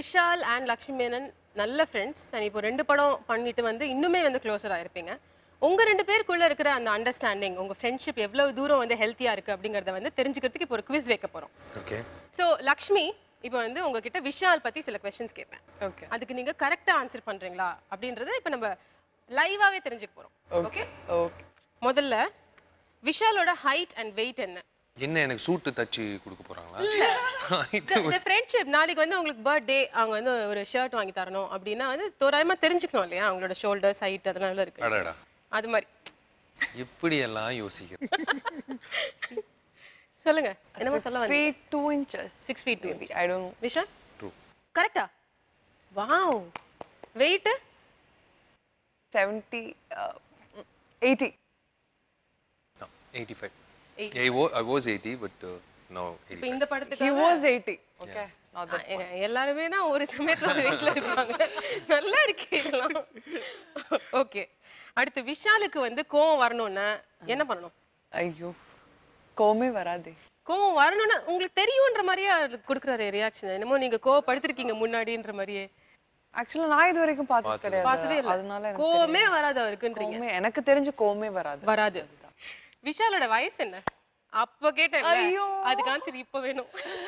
விஷால் அண்ட் லக்ஷ்மி மேனன் நல்ல ஃப்ரெண்ட்ஸ் அண்ட் இப்போ ரெண்டு படம் பண்ணிட்டு வந்து இன்னுமே வந்து க்ளோஸர் ஆயிருப்பீங்க உங்க ரெண்டு பேருக்குள்ள இருக்கிற அந்த அண்டர்ஸ்டாண்டிங் உங்க ஃப்ரெண்ட்ஷிப் எவ்வளவு தூரம் வந்து ஹெல்த்தியா இருக்கு அப்படிங்கறத வந்து தெரிஞ்சுக்கிறதுக்கு இப்போ ஒரு குவிஸ் வைக்க போறோம் ஓகே ஸோ லக்ஷ்மி இப்போ வந்து உங்ககிட்ட விஷால் பத்தி சில கொஸ்டின்ஸ் கேட்பேன் ஓகே அதுக்கு நீங்க கரெக்டா ஆன்சர் பண்றீங்களா அப்படின்றத இப்போ நம்ம லைவாவே தெரிஞ்சுக்க போறோம் ஓகே ஓகே முதல்ல விஷாலோட ஹைட் அண்ட் வெயிட் என்ன என்ன எனக்கு சூட்டு தச்சு கொடுக்க போறாங்களா இந்த ஃப்ரெண்ட்ஷிப் நாளைக்கு வந்து உங்களுக்கு பர்த்டே அவங்க வந்து ஒரு ஷர்ட் வாங்கி தரணும் அப்படின்னா வந்து தோராயமா தெரிஞ்சுக்கணும் இல்லையா அவங்களோட ஷோல்டர்ஸ் ஹைட் அதெல்லாம் இருக்கு அடடா அது மாதிரி இப்படி எல்லாம் யோசிக்கிறேன் சொல்லுங்க என்னமோ சொல்ல வந்து feet two inches six feet two I don't Vishal True. கரெக்டா wow wait seventy eighty eighty five Eighty. I was eighty but no இப்போ எயிட்டி இந்த ஹி படத்துக்கு வாஸ் எயிட்டி ஓகே நாட் எல்லாருமே தான் ஒரு சமயத்துல ஒரு வெயிட்ல இருப்பாங்க நல்லா இருக்கு இதெல்லாம் ஓகே அடுத்து விஷாலுக்கு வந்து கோவம் வரணும்னா என்ன பண்ணணும் ஐயோ கோமே வராதே கோவம் வரணும்னா உங்களுக்கு தெரியும்ன்ற மாதிரியே கொடுக்குறாரு ரியாக்ஷன் என்னமோ நீங்க கோவப்படுத்திருக்கீங்க முன்னாடின்ற மாதிரியே ஆக்சுவலா நான் இது வரைக்கும் பார்த்தது பார்த்ததே கிடையாது இல்ல அதனால எனக்கு கோவமே வராது அவருக்குன்றீங்க கோவமே எனக்கு தெரிஞ்ச கோவமே வராது வராது விஷாலோட வயசு என்ன அப்ப கேட்டேன் ஐயோ. அதுக்கு ஆன்சர் இப்ப வேணும்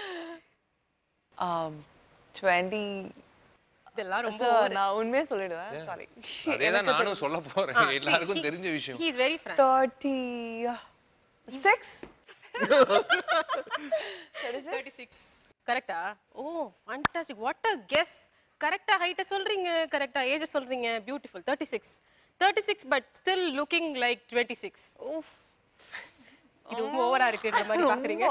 டுவெண்ட்டி இதெல்லாம் ரொம்ப நான் உண்மையே சொல்லிடுவேன் சாரி அதே தான் நானும் சொல்ல போறேன் எல்லாருக்கும் தெரிஞ்ச விஷயம் he is very frank thirty six thirty six கரெக்டா oh fantastic what a guess கரெக்டா ஹைட்டை சொல்றீங்க கரெக்டா ஏஜ் சொல்றீங்க beautiful thirty six thirty six but still looking like twenty six இது ரொம்ப ஓவரா இருக்குன்ற மாதிரி பாக்குறீங்க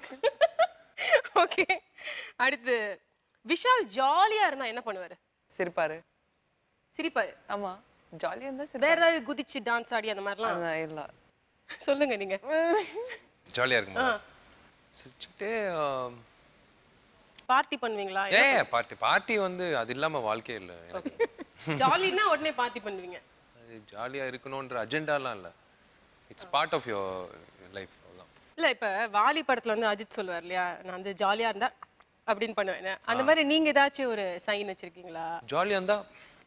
ஓகே அடுத்து விஷால் ஜாலியா இருந்தா என்ன பண்ணுவாரு சிரிப்பாரு சிரிப்பாரு ஆமா ஜாலியா இருந்தா வேற சிரிப்பாரு ஏதாவது குதிச்சு டான்ஸ் ஆடி அந்த மாதிரிலாம் அதான் இல்ல சொல்லுங்க நீங்க ஜாலியா இருக்குமா சிரிச்சுக்கிட்டே பார்ட்டி பண்ணுவீங்களா ஏ பார்ட்டி பார்ட்டி வந்து அது இல்லாம வாழ்க்கையே இல்லை எனக்கு ஜாலின்னா உடனே பார்ட்டி பண்ணுவீங்க அது ஜாலியா இருக்கணும்ன்ற அஜெண்டாலாம் இல்லை it's part of your life அதான் இல்ல இப்ப வாலி படத்துல வந்து அஜித் சொல்லுவார் இல்லையா நான் வந்து ஜாலியா இருந்தா அப்படின்னு பண்ணுவேன் அந்த மாதிரி நீங்க ஏதாச்சும் ஒரு சைன் வச்சிருக்கீங்களா ஜாலியா இருந்தா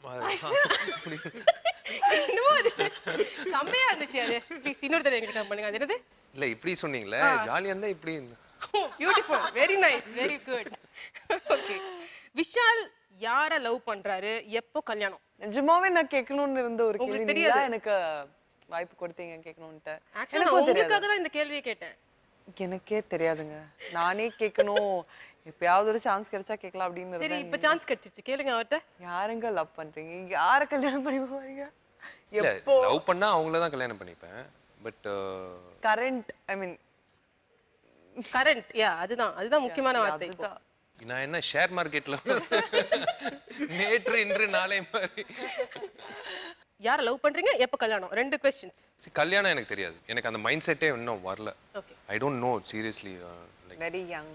என்னமோ அது செம்மையா இருந்துச்சு அது ப்ளீஸ் இன்னொரு தடவை எங்களுக்கு பண்ணுங்க அது என்னது இல்ல இப்படி சொன்னீங்களே ஜாலியா இருந்தா இப்படி beautiful very nice very good okay Vishal யார லவ் பண்றாரு எப்போ கல்யாணம் நிஜமாவே நான் கேட்கணும்னு இருந்த ஒரு கேள்வி உங்களுக்கு நீங்க தான் தெரியாது. எனக்கு வாய்ப்பு கொடுத்தீங்க கேட்கணும்ட்டு ஆக்சுவலா நான் எனக்கும் தெரியாது உங்களுக்காக தான் இந்த கேள்வியை கேட்டேன் எனக்கே தெரியாதுங்க நானே கேட்கணும் எப்பயாவது ஒரு சான்ஸ் கிடைச்சா கேட்கலாம் அப்படின்னு சரி இருந்தேன். இப்ப சான்ஸ் கிடைச்சிச்சு கேளுங்க அவர்ட்ட யாருங்க லவ் பண்றீங்க யார கல்யாணம் பண்ணி போறீங்க இல்ல எப்போ லவ் பண்ணா அவங்கள தான் கல்யாணம் பண்ணிப்பேன் but current I mean current yeah அதுதான் அதுதான் முக்கியமான வார்த்தை இப்போ. அதுதான் நான் என்ன ஷேர் மார்க்கெட்ல நேற்று இன்று நாளை மாதிரி யார லவ் பண்றீங்க எப்போ கல்யாணம் ரெண்டு கொஸ்டின்ஸ் See, கல்யாணம் எனக்கு தெரியாது எனக்கு அந்த மைண்ட் செட்டே இன்னும் வரல okay I don't know seriously like very young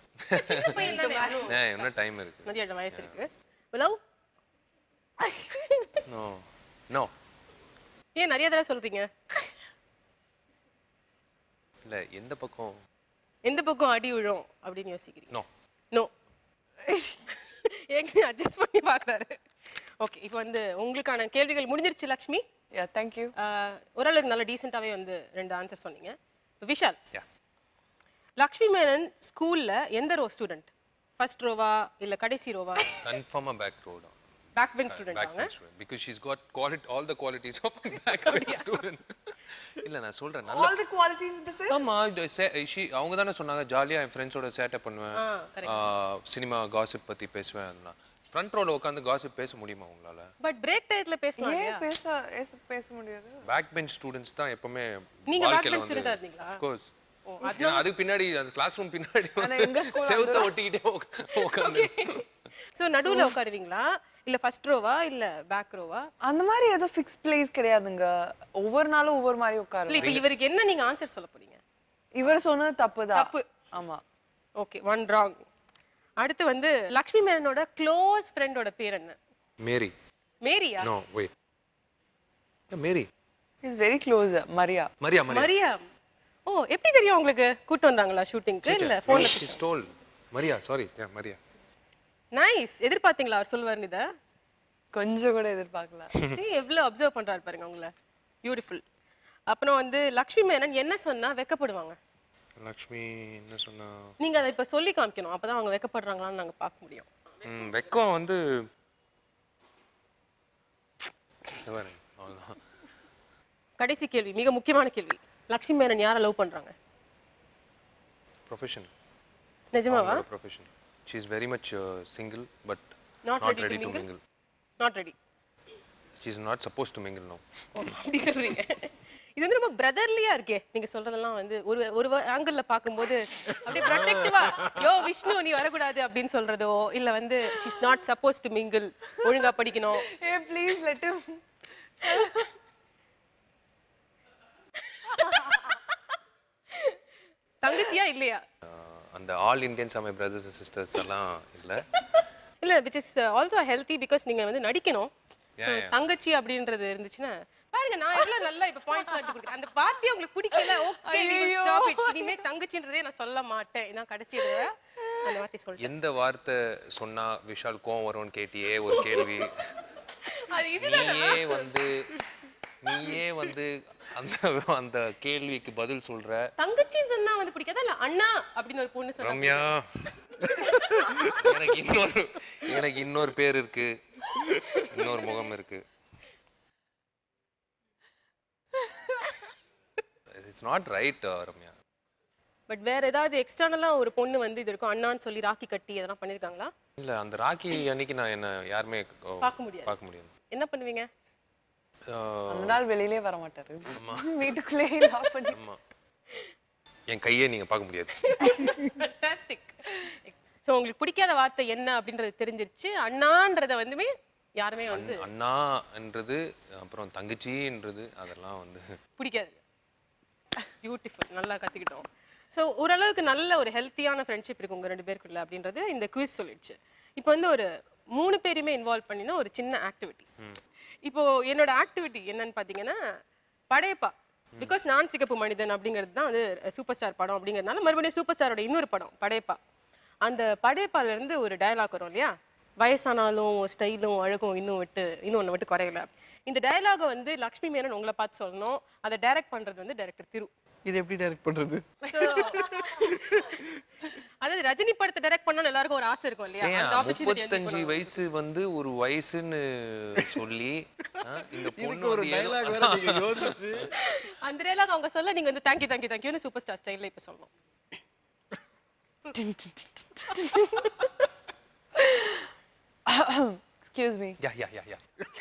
இன்னும் டைம் இருக்கு மதியோட வயசு இருக்கு லவ் நோ நோ ஏன் நிறைய தடவை சொல்றீங்க இல்ல எந்த பக்கம் எந்த பக்கம் அடி விழும் அப்படின்னு யோசிக்கிறீங்க நோ நோ ஏற்கனவே அட்ஜஸ்ட் பண்ணி பார்க்குறாரு ஓகே இப்போ வந்து உங்களுக்கான கேள்விகள் முடிஞ்சிருச்சு லக்ஷ்மி யா தேங்க் யூ ஆஹ், ஓரளவுக்கு நல்ல டீசெண்டாகவே வந்து ரெண்டு ஆன்சர் சொன்னீங்க விஷால் Yeah. லக்ஷ்மி மேனன் ஸ்கூல்ல எந்த ரோ ஸ்டூடெண்ட் ஃபர்ஸ்ட் ரோவா இல்ல கடைசி ரோவா கன்ஃபார்மா back road back bench student back அவங்க student because she's got quality all the qualities of back student இல்ல நான் சொல்றேன் நல்ல all the qualities in the sense ஆமா இது சே- she அவங்க தானே சொன்னாங்க ஜாலியா என் ஃப்ரெண்ட்ஸோட சேட்டை பண்ணுவேன் ஆ கரெக்ட் சினிமா காசிப் பத்தி பேசுவேன் அதெல்லாம் ஃப்ரண்ட் ரோல உட்காந்து காசிப் பேச முடியுமா உங்களால பட் பிரேக் டயத்துல பேசலாம் இல்லையா ஏன் பேச ஏச- பேச முடியாது பேக் பெஞ்ச் ஸ்டூடெண்ட்ஸ் தான் எப்பவுமே நீங்க back வாழ்க்கையில bench வந்து student ஆ இருந்தீங்களா? of course ஓ, ஏன்னா அதுக்கு பின்னாடி அந்த கிளாஸ் ரூம் பின்னாடி ஆனா எங்க school செவுத்த ஒட்டிக்கிட்டே உட்காந்து சோ நடுவுல உட்காருவீங்களா இல்ல ஃபர்ஸ்ட் ரோவா இல்ல பேக் ரோவா அந்த மாதிரி ஏதோ ஃபிக்ஸ் பிளேஸ் கிடையாதுங்க ஒவ்வொரு நாளும் ஒவ்வொரு மாதிரி இல்ல உட்காரு இப்போ இவருக்கு என்ன நீங்க ஆன்சர் சொல்ல போறீங்க இவர் சொன்னது தப்புதான் தப்பு ஆமா ஓகே ஒன் ராங் அடுத்து வந்து லக்ஷ்மி மேனனோட க்ளோஸ் ஃப்ரெண்டோட பேர் என்ன மேரி மேரியா no wait Mary is very close Maria Maria Maria Maria oh எப்படி தெரியும் உங்களுக்கு கூட்டு வந்தாங்களா ஷூட்டிங்க்கு இல்ல போன்ல she stole Maria sorry Maria nice எதிர்பார்த்தீங்களா அவர் சொல்லுவார்னு இதை கொஞ்சம் கூட எதிர்பார்க்கல see எவ்வளவு அப்சர்வ் பண்றாரு பாருங்க உங்களை பியூட்டிஃபுல் அப்புறம் வந்து லக்ஷ்மி மேனன் என்ன சொன்னா வெக்கப்படுவாங்க லக்ஷ்மி என்ன சொன்னா நீங்க அதை இப்ப சொல்லி காமிக்கணும் அப்பதான் அவங்க வெக்கப்படுறாங்களான்னு நாங்க பார்க்க முடியும் ம், வெக்கம் வந்து இது பாருங்க, அவ்வளவுதான் கடைசி கேள்வி மிக முக்கியமான கேள்வி லக்ஷ்மி மேனன் யாரை லவ் பண்றாங்க ப்ரொஃபஷன் நிஜமாவா profession she is very much single but Not not ready to ready to mingle? Mingle not ready she is not suppose to mingle no அப்படி சொல்றீங்க இது வந்து ரொம்ப பிரதர்லியா இருக்கே நீங்க சொல்றதெல்லாம் வந்து ஒரு ஒரு ஆங்கிள் பார்க்கும்போது அப்படியே ப்ரொடெக்டிவா யோ விஷ்ணு நீ வரக்கூடாது அப்படின்னு சொல்றதோ இல்ல வந்து she's not suppose to mingle ஒழுங்கா படிக்கணும் ஏ ப்ளீஸ் லெட் தங்கச்சியா இல்லையா அந்த all Indians are my brothers sisters எல்லாம் இல்லை இல்ல which is also healthy because நீங்க வந்து நடிக்கணும் So, Yeah, yeah. தங்கச்சி அப்படின்றது இருந்துச்சுன்னா பாருங்க நான் எவ்வளவு நல்லா இப்ப பாயிண்ட்ஸ் எடுத்து கொடுக்குறேன் அந்த வார்த்தையை உங்களுக்கு பிடிக்கல ஓகே ஸ்டாப் இட் இனிமே தங்கச்சின்றதே நான் சொல்ல மாட்டேன் நான் கடைசி தடவை அந்த வார்த்தை சொல்லிட்டேன் எந்த வார்த்தை சொன்னா விஷால் கோவம் வரும்னு கேட்டியே ஒரு கேள்வி அது இது நீயே வந்து நீயே வந்து அந்த அந்த கேள்விக்கு பதில் சொல்ற தங்கச்சின்னு சொன்னா வந்து பிடிக்காதா இல்ல அண்ணா அப்படின்னு ஒரு பொண்ணு சொன்னா ரம்யா எனக்கு இன்னொரு எனக்கு இன்னொரு பேர் இருக்கு இன்னொரு முகம் இருக்கு it's not right Ramya but வேற ஏதாவது எக்ஸ்டர்னலா ஒரு பொண்ணு வந்து இது இருக்கும் அண்ணான்னு சொல்லி ராக்கி கட்டி அதெல்லாம் பண்ணிருக்காங்களா இல்ல அந்த ராக்கி அன்னைக்கு நான் என்ன யாருமே அஹ், பார்க்க முடியாது. பார்க்க முடியாது என்ன பண்ணுவீங்க அஹ், அந்த நாள் வெளியிலே வர மாட்டாரு வீட்டுக்குள்ளேயே லாக் பண்ணி ஆமா என் கையே நீங்க பார்க்க முடியாது ஃபண்டாஸ்டிக் ஸோ உங்களுக்கு பிடிக்காத வார்த்தை என்ன அப்படின்றது தெரிஞ்சிருச்சு அண்ணான்றத வந்துமே யாருமே வந்து அண்ணான்றது அப்புறம் தங்கச்சின்றது அதெல்லாம் வந்து பிடிக்காது பியூட்டிஃபுல் நல்லா கற்றுக்கிட்டோம் ஸோ ஓரளவுக்கு நல்ல ஒரு ஹெல்த்தியான ஃப்ரெண்ட்ஷிப் இருக்கு உங்கள் ரெண்டு பேருக்குள்ள அப்படின்றது இந்த குவிஸ் சொல்லிடுச்சு இப்போ வந்து ஒரு மூணு பேருமே இன்வால்வ் பண்ணின ஒரு சின்ன ஆக்டிவிட்டி இப்போ என்னோட ஆக்டிவிட்டி என்னன்னு பார்த்தீங்கன்னா படையப்பா பிகாஸ் நான் சிகப்பு மனிதன் அப்படிங்கிறது தான் வந்து சூப்பர் ஸ்டார் படம் அப்படிங்கிறதுனால மறுபடியும் சூப்பர் ஸ்டாரோட இன்னொரு படம் படையப்பா அந்த படையப்பால இருந்து ஒரு டயலாக் வரும் இல்லையா வயசானாலும் ஸ்டைலும் அழகும் இன்னும் விட்டு இன்னும் ஒன்று விட்டு குறையல இந்த டயலாகை வந்து லக்ஷ்மி மேனன் உங்களை பார்த்து சொல்லணும் அதை டைரக்ட் பண்றது வந்து டைரக்டர் திரு இது எப்படி டைரக்ட் பண்றது So, அதாவது ரஜினி படத்தை டைரக்ட் பண்ணணும்னு எல்லாருக்கும் ஒரு ஆசை இருக்கும் இல்லையா ஏன் அந்த opportunity வந்து முப்பத்தஞ்சு வயசு வந்து ஒரு வயசுன்னு சொல்லி ஆ, இந்த பொண்ணு ஒரு வந்து ஏதோ- டைலாக் வேற நீங்க யோசிச்சு அந்த டயலாக் அவங்க சொல்ல நீங்க வந்து தேங்க்யூ தேங்க்யூ தேங்க்யூன்னு சூப்பர் ஸ்டார் ஸ்டைல்ல இப்ப சொல்லணும் எக்ஸ்கியூஸ் மீ யா யா யா யா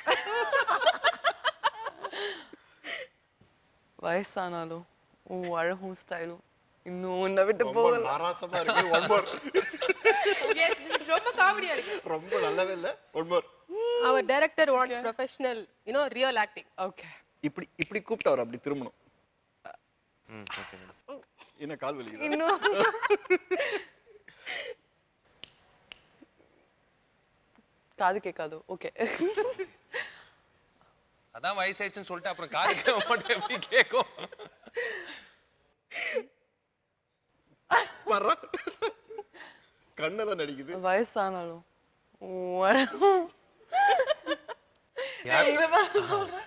வயசானாலும் உன் அழகும் ஸ்டைலும் இன்னும் உன்னை விட்டு போகல நாராசமா இருக்கு one more Yes, this is ரொம்ப காமெடியா இருக்கு ரொம்ப நல்லாவே இல்ல ஒன் மோர் அவர் director wants professional you know real acting okay இப்படி இப்படி கூப்பிட்டு அவர் அப்படி திரும்பணும் ம் ஓகே மேடம் என்ன கால் வலிக்குது இன்னும் காது கேட்காதோ ஓகே அதான் வயசாயிடுச்சுன்னு சொல்லிட்டு அப்புறம் காது கேட்க மாட்டேன் எப்படி கேட்கும் வர்றா கண்ணெல்லாம் நடிக்குது வயசானாலும் உன் அழகும் உங்களை பார்த்து சொல்றேன்.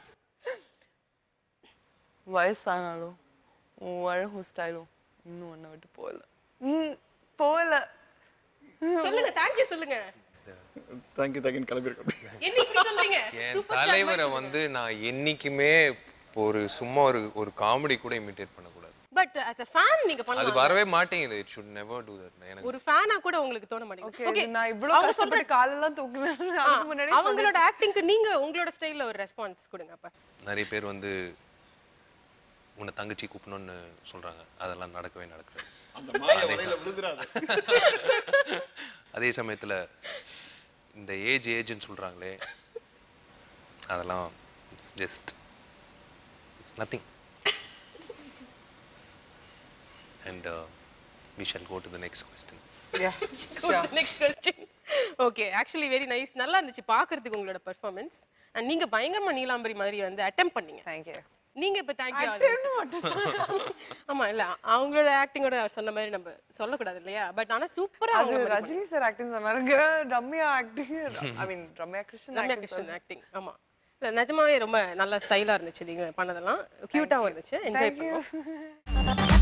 வயசானாலும் உன் அழகும் ஸ்டைலும் இன்னும் ஒன்றை விட்டு போகல ம் போகல சொல்லுங்க தேங்க்யூ சொல்லுங்க தேங்க்யூ தேங்க்யூ கிளம்பிருக்கோம் என்ன இப்படி சொல்றீங்க என் சூப்பர் ஸ்டார் தலைவரை வந்து நான் என்னைக்குமே ஒரு சும்மா ஒரு ஒரு காமெடி கூட இமிட்டேட் பண்ணக்கூடாது பட் as a fan நீங்க அது பண்ணலாம் வரவே மாட்டேங்குது it should never do that எனக்கு ஒரு ஃபேனா கூட உங்களுக்கு தோண ஓகே மாட்டேங்குது ஓகே நான் இவ்வளவு அவங்க சொல்ற கஷ்டப்பட்டு காலெல்லாம் தூக்கல ஆ, அதுக்கு முன்னாடி அவங்களோட ஆக்டிங்க்கு நீங்க உங்களோட ஸ்டைல்ல ஒரு ரெஸ்பான்ஸ் கொடுங்க அப்ப நிறைய பேர் வந்து உன்னை தங்கச்சி கூப்பிடணும்னு சொல்றாங்க அதெல்லாம் நடக்கவே நடக்காது அந்த மாய வலையில விழுந்துறாது அதே சமயத்துல இந்த ஏஜ் ஏஜ்னு சொல்றாங்களே அதெல்லாம் just nothing and we shall go to the next question next question okay actually very nice நல்லா இருந்துச்சு பார்க்கிறதுக்கு உங்களோட பெர்ஃபார்மன்ஸ் அண்ட் நீங்க பயங்கரமா நீலாம்பரி மாதிரி வந்து அட்டெம்ப் பண்ணீங்க தேங்க்யூ நீங்க இப்ப தேங்க்யூ ஆமா இல்ல அவங்களோட ஆக்டிங்கோட சொன்ன மாதிரி நம்ம சொல்லக்கூடாது இல்லையா பட் ஆனா சூப்பரா அது ரஜினி சார் ஆக்டிங் சொன்னாருங்க Ramya acting I mean Ramya Krishnan Ramya acting Krishnan acting ஆமா இல்ல நிஜமாவே ரொம்ப நல்ல ஸ்டைலா இருந்துச்சு நீங்க பண்ணதெல்லாம் கியூட்டாவும் இருந்துச்சு என்ஜாய் Thank you. பண்ணோம்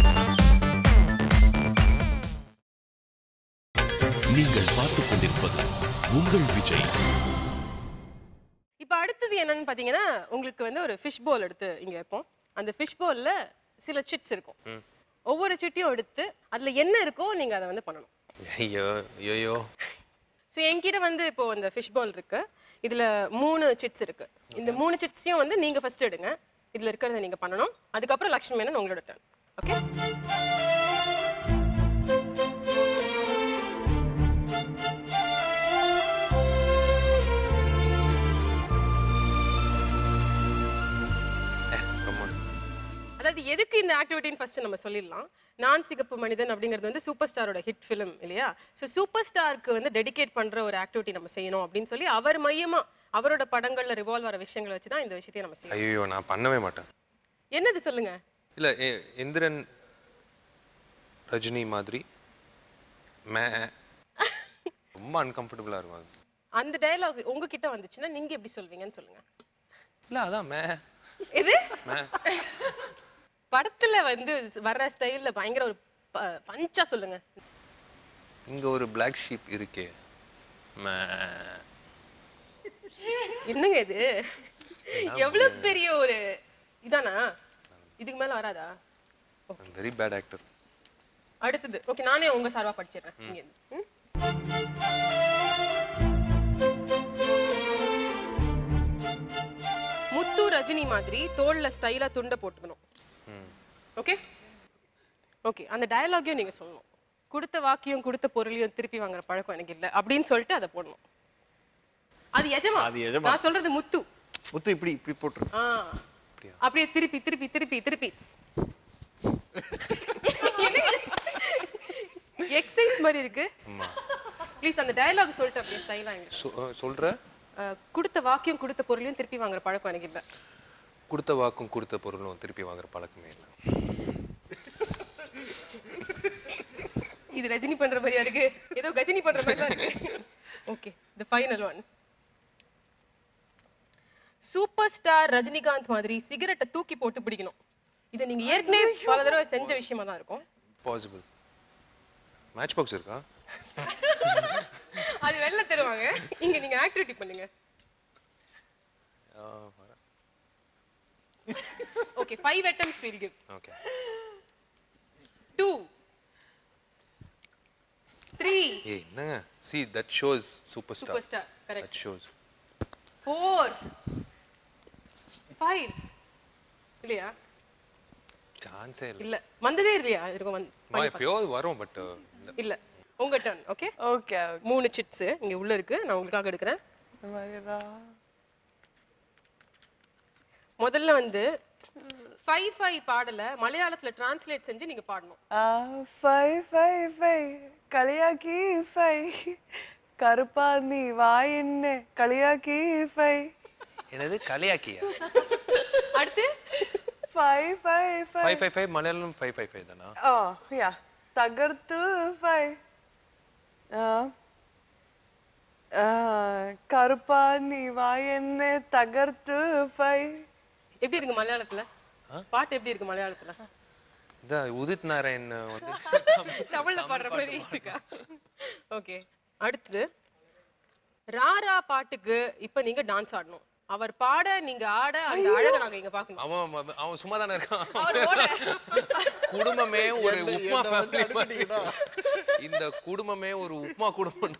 நீங்கள் பார்த்துக் கொண்டிருப்பது உங்கள் விஜய் இப்போ அடுத்தது என்னன்னு பார்த்தீங்கன்னா உங்களுக்கு வந்து ஒரு ஃபிஷ் போல் எடுத்து இங்க வைப்போம் அந்த ஃபிஷ் போல்ல சில சிட்ஸ் இருக்கும் ஒவ்வொரு சிட்டியும் எடுத்து அதுல என்ன இருக்கோ நீங்க அதை வந்து பண்ணணும் ஐயோ ஐயோ ஸோ என்கிட்ட வந்து இப்போ இந்த ஃபிஷ் பால் இருக்கு இதுல மூணு சிட்ஸ் இருக்கு இந்த மூணு சிட்ஸையும் வந்து நீங்க ஃபர்ஸ்ட் எடுங்க இதுல இருக்கிறத நீங்க பண்ணணும் அதுக்கப்புறம் லக்ஷ்மி மேனன் உங்களோட டர்ன் ஓகே அதாவது எதுக்கு இந்த ஆக்டிவிட்டின்னு ஃபர்ஸ்ட் நம்ம சொல்லிடலாம் நான் சிகப்பு மனிதன் அப்படிங்கிறது வந்து சூப்பர் ஸ்டாரோட ஹிட் ஃபிலிம் இல்லையா ஸோ சூப்பர் ஸ்டாருக்கு வந்து டெடிகேட் பண்ற ஒரு ஆக்டிவிட்டி நம்ம செய்யணும் அப்படின்னு சொல்லி அவர் மையமா அவரோட படங்கள்ல ரிவால்வ் வர விஷயங்களை வச்சு தான் இந்த விஷயத்தையும் நம்ம செய்யணும் ஐயோ நான் பண்ணவே மாட்டேன் என்னது சொல்லுங்க இல்லை இந்திரன் ரஜினி மாதிரி மே ரொம்ப அன்கம்ஃபர்டபுளாக இருக்கும் அது அந்த டயலாக் உங்ககிட்ட வந்துச்சுன்னா நீங்க எப்படி சொல்வீங்கன்னு சொல்லுங்க இல்லை அதான் மே இது மே படத்துல வந்து வர்ற ஸ்டைல்ல பயங்கர ஒரு ப- பஞ்சா சொல்லுங்க இங்கே ஒரு பிளாக் ஷீப் இருக்கே மே என்னங்க இது எவ்வளவு பெரிய ஒரு இதானா இதுக்கு மேல வராதா வெரி பேட் ஆக்டர் அடுத்தது ஓகே நானே உங்க சார்பா படிச்சிடுறேன் இங்க இருந்து. ம்? முத்து ரஜினி மாதிரி தோல்ல ஸ்டைலா துண்டை போட்டுக்கணும் ஓகே ஓகே அந்த டயலாகையும் நீங்க சொல்லணும் கொடுத்த வாக்கியம் கொடுத்த பொருளையும் திருப்பி வாங்குற பழக்கம் எனக்கு இல்லை அப்படின்னு சொல்லிட்டு அதை போடணும் அது எஜமா அது எஜமா. நான் சொல்றது முத்து முத்து இப்படி இப்படி போட்டுரு ஆ அப்படியே திருப்பி திருப்பி திருப்பி திருப்பி எக்ஸசைஸ் மாதிரி இருக்கு ப்ளீஸ் அந்த டயலாக் சொல்லிட்டு அப்படியே ஸ்டைலா எங்களுக்கு சொல்கிற அஹ், கொடுத்த வாக்கியம் கொடுத்த பொருளையும் திருப்பி வாங்குற பழக்கம் எனக்கு இல்லை கொடுத்த வாக்கும் கொடுத்த பொருளும் திருப்பி வாங்குற பழக்கமே இல்லை இது ரஜினி பண்ற மாதிரியா இருக்கு ஏதோ கஜினி பண்ற மாதிரி தான் இருக்கு okay the final one super star Rajinikanth மாதிரி சிகரெட்டை தூக்கி போட்டு பிடிக்கணும் இதை நீங்க ஏற்கனவே பல தடவை செஞ்ச விஷயமா தான் இருக்கும் பாசிபிள் மேட்ச் பாக்ஸ் இருக்கா அது வெளில தருவாங்க இங்க நீங்க ஆக்டிவிட்டி பண்ணுங்க okay five attempts will give okay two three ஏய் என்னங்க see that shows super star super star correct that shows four five இல்லையா சான்ஸே இல்லை இல்ல வந்ததே இல்லையா இருக்கும் வந்து நான் எப்பயோ வரும் பட் இல்ல உங்க டர்ன் ஓகே ஓகே மூணு சிட்ஸ் இங்க உள்ள இருக்கு நான் உங்களுக்காக எடுக்கிறேன் இந்த மாதிரியா முதல்ல வந்து ஃபைவ் ஃபைவ் பாடல மலையாளத்துல டிரான்ஸ்லேட் செஞ்சு நீங்க பாடணும் ஃபை ஃபை ஃபை களியாக்கி ஃபை கருப்பா நீ வா என்ன களியாக்கி ஃபை என்னது கலையாக்கியா அடுத்து ஃபை ஃபை ஃபை five five five Malayalam five five five தானா ஓ யா தகர்த்து ஃபை கருப்பா நீ வா என்ன தகர்த்து ஃபை எப்படி இருக்கு மலையாளத்துல பாட்டு எப்படி இருக்கு மலையாளத்துல இதான் உதித் நாராயண் வந்து தமிழ்ல பாடுற மாதிரி இருக்கா ஓகே அடுத்தது ராரா பாட்டுக்கு இப்ப நீங்க டான்ஸ் ஆடணும் அவர் பாட நீங்க ஆட அந்த அழகை நாங்க இங்க பாக்கணும் அவன் அவன் அவன் சும்மா தானே இருக்கான் அவர் ஓட குடும்பமே ஒரு என்னை- உப்மா என்னை வந்து ஃபேமிலி அடுக்கிட்டீங்களா? இந்த குடும்பமே ஒரு உப்மா குடும்பம்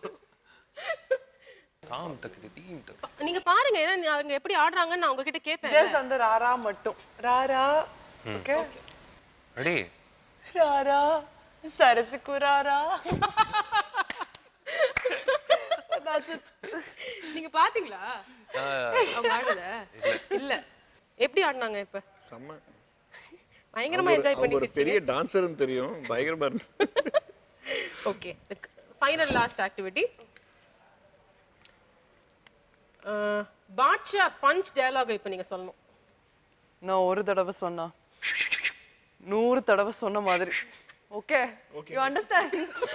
தாம் டக்கு டீம் டக்கு நீங்க பாருங்க ஏன்னா நீ- அவங்க எப்படி ஆடுறாங்கன்னு நான் உங்ககிட்ட கேட்பேன் ஜஸ்ட் அந்த ராரா மட்டும் ராரா ஓகே ரெடி ராரா சரசுக்கு ராரா That's it. நீங்க பாத்தீங்களா அவங்க ஆடுத இல்ல எப்படி ஆடினாங்க இப்ப செம்ம பயங்கரமா என்ஜாய் அவங்க பண்ணி ஒரு பெரிய டான்சர்னு தெரியும் பயங்கரமா இருந்து okay final last activity Baasha punch dialogue இப்போ நீங்க சொல்லணும் நான் ஒரு தடவை சொன்னா நூறு தடவை சொன்ன மாதிரி okay you understand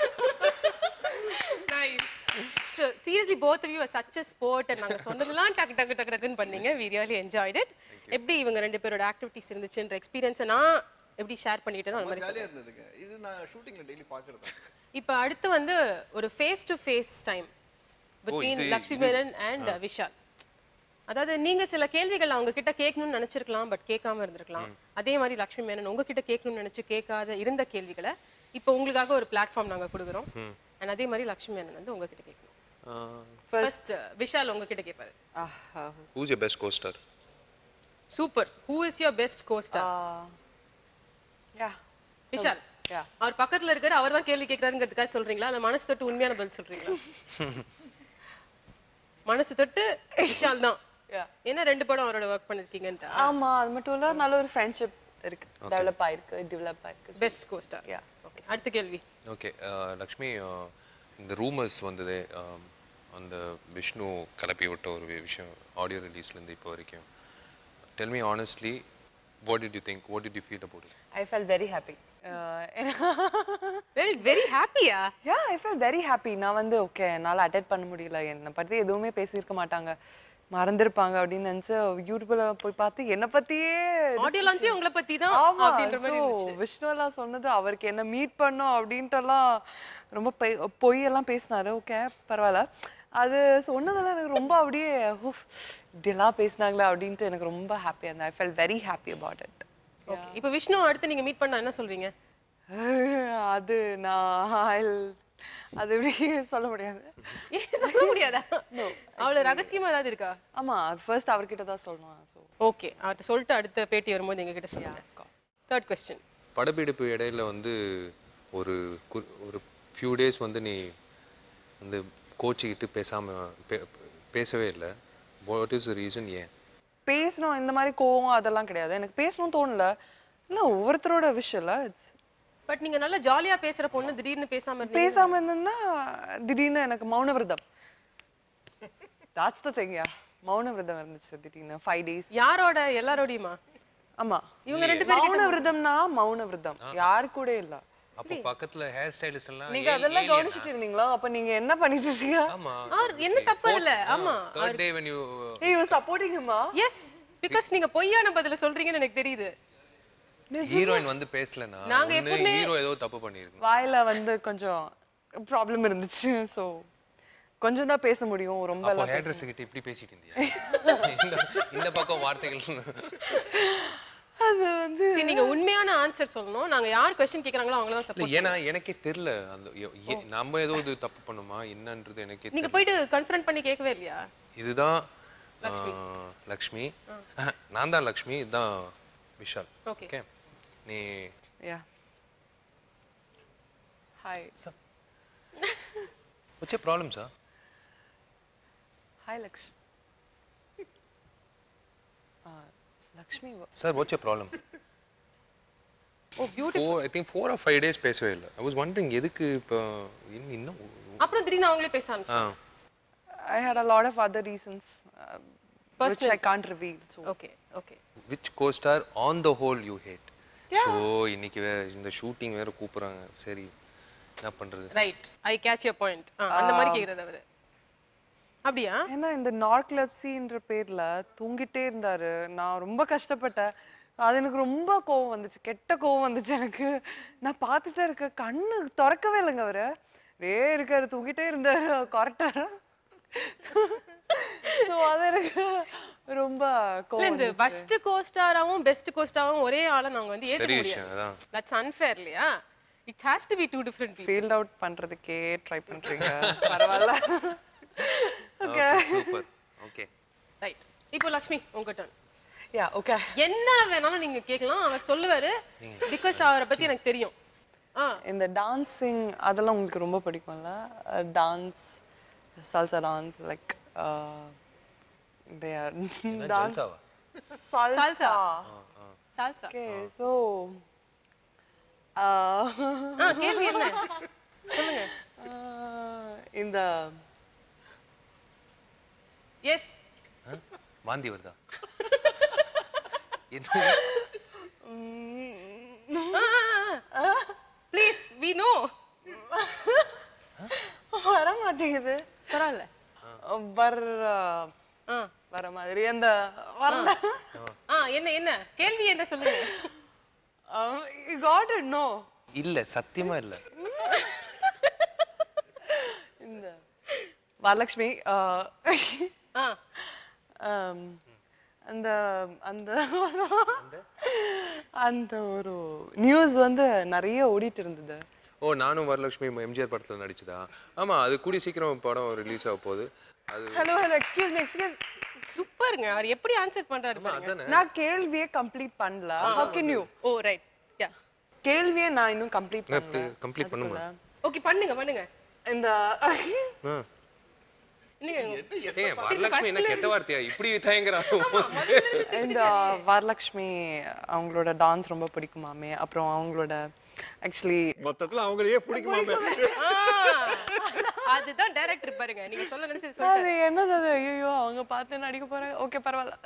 nice seriously both of you such a sport நாங்க சொன்னதெல்லாம் டக்கு டக்கு டக்கு டக்குன்னு பண்ணீங்க வி ரியலி என்ஜாய்ட் இட் எப்படி இவங்க ரெண்டு பேரோட ஆக்டிவிட்டிஸ் இருந்துச்சுன்ற எக்ஸ்பீரியன்ஸை நான் எப்படி ஷேர் பண்ணிட்டேனோ அந்த மாதிரி ஜாலியாக இருந்ததுங்க இது நான் ஷூட்டிங்கில் டெய்லி பார்க்குறது இப்போ அடுத்து வந்து ஒரு face to face time between இது- லக்ஷ்மி மேனன் அண்ட் விஷால் அதாவது நீங்க சில கேள்விகள் அவங்க கிட்ட கேட்கணும்னு நினைச்சிருக்கலாம் பட் கேட்காம இருந்திருக்கலாம் அதே மாதிரி லக்ஷ்மி மேனன் உங்ககிட்ட கேட்கணும்னு நினைச்சு கேட்காத இருந்த கேள்விகளை இப்போ உங்களுக்காக ஒரு பிளாட்ஃபார்ம் நாங்க கொடுக்குறோம் அண்ட் அதே மாதிரி லக்ஷ்மி மேனன் வந்து உங்ககிட்ட கேட்கணும் ஃபர்ஸ்ட் விஷால் உங்ககிட்ட கேட்பாரு who's your best costar super who is your best costar yeah Vishal Yeah. அவர் பக்கத்துல இருக்காரு அவர் தான் கேள்வி கேட்கறாருங்கிறதுக்காக சொல்றீங்களா இல்ல மனசு தொட்டு உண்மையான பதில் சொல்றீங்களா மனசு தொட்டு விஷால் தான் Yeah. என்ன ரெண்டு படம் அவரோட ஒர்க் பண்ணிருக்கீங்கன்ட்டா ஆமா அது மட்டும் இல்ல நல்ல ஒரு ஃப்ரெண்ட்ஷிப் இருக்கு டெவலப் ஆயிருக்கு டெவலப் ஆயிருக்கு பெஸ்ட் கோஸ்டர் யா ஓகே அடுத்த கேள்வி ஓகே லக்ஷ்மி uh, இந்த ரூமர்ஸ் வந்தது um, அந்த விஷ்ணு கிளப்பி விட்ட ஒரு விஷயம் ஆடியோ ரிலீஸ்லேருந்து இப்போ வரைக்கும் tell me honestly what did you think what did you feel about it I fell very happy very very ஹாப்பியா yeah I fell very happy நான் வந்து ஓகே என்னால் அட்டென்ட் பண்ண முடியல என்னை பற்றி எதுவுமே பேசியிருக்க மாட்டாங்க மறந்துருப்பாங்க அப்படின்னு நினச்சி யூடியூப்ல போய் பார்த்து என்னை பற்றியே ஆடியோ லான்ச்சே உங்களை பத்தி தான் ஆமா அப்படின்ற மாதிரி so இருந்துச்சு விஷ்ணுவெல்லாம் சொன்னது அவருக்கு என்ன மீட் பண்ணோம் அப்படின்ட்டுலாம் ரொம்ப பொய் பொய்யெல்லாம் பேசினாரு ஓகே பரவாயில்ல அது சொன்னதெல்லாம் எனக்கு ரொம்ப அப்படியே உஃப், இப்படியெல்லாம் பேசினாங்களே அப்படின்ட்டு எனக்கு ரொம்ப ஹாப்பியாக இருந்தேன் I fell very happy about it okay இப்போ விஷ்ணு அடுத்து நீங்க மீட் பண்ணா என்ன சொல்வீங்க அது நான் I'll- அது எப்படி சொல்ல முடியாது ஏன் சொல்ல முடியாதா அவ்வளவு ரகசியமா ஏதாவது இருக்கா ஆமா அது ஃபர்ஸ்ட் அவர்கிட்ட தான் சொல்லணும் ஸோ ஓகே அவர்கிட்ட சொல்லிட்டு அடுத்த பேட்டி வரும்போது எங்க கிட்ட சொல்லுங்க தேர்ட் கொஸ்டின் படப்பிடிப்பு இடையில வந்து ஒரு கு- ஒரு ஃபியூ டேஸ் வந்து நீ வந்து கோச்சிக்கிட்டு பேசாம பே- பேசவே இல்லை வாட் இஸ் ரீசன் ஏன் பேசணும் இந்த மாதிரி கோவம் அதெல்லாம் கிடையாது எனக்கு பேசணும் தோணல இல்லை ஒவ்வொருத்தரோட விஷயம் இல்லை இட்ஸ் பட் நீங்க நல்லா ஜாலியா பேசுற பொண்ணு திடீர்னு பேசாம இருந்தீங்க பேசாம இருந்தேன்னா திடீர்னு எனக்கு மௌன விரதம் தாட்ஸ் த திங் யா மௌன விரதம் இருந்துச்சு திடீர்னு ஃபைவ் டேஸ் யாரோட எல்லாரோடையுமா ஆமா இவங்க ரெண்டு பேரும் மௌன விரதம்னா மௌன விரதம் யாரு கூட இல்ல அப்போ பக்கத்துல ஹேர் ஸ்டைலிஸ்ட் எல்லாம் நீங்க அதெல்லாம் கவனிச்சிட்டு இருந்தீங்களா அப்ப நீங்க என்ன பண்ணிட்டு இருக்கீங்க ஆமா ஆர் என்ன தப்பு இல்ல ஆமா தேர்ட் டே when you ஏய் you supporting Hima yes because நீங்க பொய்யான பதில சொல்றீங்கன்னு எனக்கு தெரியுது ஹீரோயின் வந்து பேசலனா நாங்க ஒண்ணு எப்பவுமே- ஹீரோ ஏதோ தப்பு பண்ணிருக்கு வாயில வந்து கொஞ்சம் ப்ராப்ளம் இருந்துச்சு ஸோ கொஞ்சம் தான் பேச முடியும் ரொம்ப அப்போ எல்லாம் ஹேர் பேச ட்ரெஸ் கிட்ட இப்படி பேசிட்டு இருந்தியா இந்த இந்த பக்கம் வார்த்தைகள் அது வந்து சரி நீங்க உண்மையான ஆன்சர் சொல்லணும் நாங்க யார் கொஸ்டின் கேக்குறாங்களோ அவங்கள தான் இல்ல சப்போர்ட் ஏன்னா எனக்கே தெரியல அந்த எ- எ- நம்ம ஏதோ இது தப்பு பண்ணுமா என்னன்றது எனக்கே நீங்க தெரியல போயிட்டு கன்ஃபரன்ட் பண்ணி கேட்கவே இல்லையா இதுதான் ஆ, லக்ஷ்மி நான் தான் லக்ஷ்மி இதுதான் விஷால் Okay. ஓகே நீ யா ஹாய் வச்ச problem sir hi Lakshmi Lakshmi sir what's problem oh beautiful four I think four or five days பேசவே இல்லை ஐ வாஸ் வண்டரிங் எதுக்கு இப்போ இன்னும் இன்னும் அப்புறம் திடீர்னு அவங்களே பேச ஆ ஆரம்பிச்சாங்க I had a lot of other reasons uh, which Personal. I can't reveal. So okay okay which costar on the whole you hate so இன்னைக்கு வே இந்த ஷூட்டிங் வேற கூப்பிடுறாங்க சரி என்ன பண்றது right I catch your point அந்த மாதிரி கேக்குறது அவரு அப்படியா ஏன்னா இந்த நார்க்லெப்சின்ற பேர்ல தூங்கிட்டே இருந்தாரு நான் ரொம்ப கஷ்டப்பட்டேன் அது எனக்கு ரொம்ப கோவம் வந்துச்சு கெட்ட கோவம் வந்துச்சு எனக்கு நான் பார்த்துட்டே இருக்க கண்ணு திறக்கவே இல்லைங்க அவரு ரே இருக்காரு தூங்கிட்டே இருந்தாரு கரெக்டா ஸோ அது எனக்கு ரொம்ப இல்ல கோவம் இந்த ஃபர்ஸ்ட் கோஸ்டாராவும் பெஸ்ட் கோஸ்டாவும் ஒரே ஆளை நாங்க வந்து ஏத்துக்க பெரிய முடியாது விஷயம் அதான் தட்ஸ் அன்ஃபேர் இல்லையா it has to be two different people field out பண்றதுக்கே ட்ரை பண்றீங்க பரவாயில்ல ஓகே சூப்பர் ஓகே ரைட் இப்போ லக்ஷ்மி உங்க டர்ன் யா ஓகே என்ன வேணாலும் நீங்க கேட்கலாம் அவர் சொல்லுவாரு பிகாஸ் அவரை பத்தி எனக்கு தெரியும் ஆ இந்த டான்ஸிங் அதெல்லாம் உங்களுக்கு ரொம்ப பிடிக்கும்ல dance salsa dance like dance ஜல்சாவா சல்சா சால்சா ஓகே ஸோ ஆ கேள்வி என்ன சொல்லுங்க இந்த எஸ் வாந்தி வருதா ப்ளீஸ் வி நோ வர மாட்டேங்குது பரவாயில்ல வர ஆ வர மாதிரி அந்த வரல ஆ என்ன என்ன கேள்வி என்ன சொல்லுங்க காட் இட் நோ இல்ல சத்தியமா இல்ல இந்த வரலட்சுமி ஆஹ், ஆ ஆம், அந்த அந்த அந்த ஒரு நியூஸ் வந்து நிறைய ஓடிட்டு இருந்தது ஓ நானும் வரலட்சுமி எம்ஜிஆர் படத்துல நடிச்சதா ஆமா அது கூடிய சீக்கிரம் படம் ரிலீஸ் ஆக போகுது அது hello hello excuse me excuse சூப்பருங்க அவர் எப்படி ஆன்சர் பண்றாரு பாருங்க அதானே நான் கேள்வியே கம்ப்ளீட் பண்ணல how can you oh right yeah கேள்வியே நான் இன்னும் கம்ப்ளீட் பண்ணல கம்ப்ளீட் பண்ணுமா ஓகே பண்ணுங்க பண்ணுங்க இந்த ஆ. என்னங்க ஏய் வரலட்சுமி என்ன கெட்ட வார்த்தையா இப்படி தயங்குறா இந்த வரலட்சுமி அவங்களோட டான்ஸ் ரொம்ப பிடிக்குமாமே அப்புறம் அவங்களோட ஆக்சுவலி மொத்தத்துல அவங்களையே பிடிக்குமாமே ஆ, அதுதான் டைரக்டர் பாருங்க நீங்க சொல்ல நினைச்சது அது சொல்லிட்டாரு என்னது அது ஐயோ அவங்க பார்த்து நடிக்க போறாங்க ஓகே பரவாயில்ல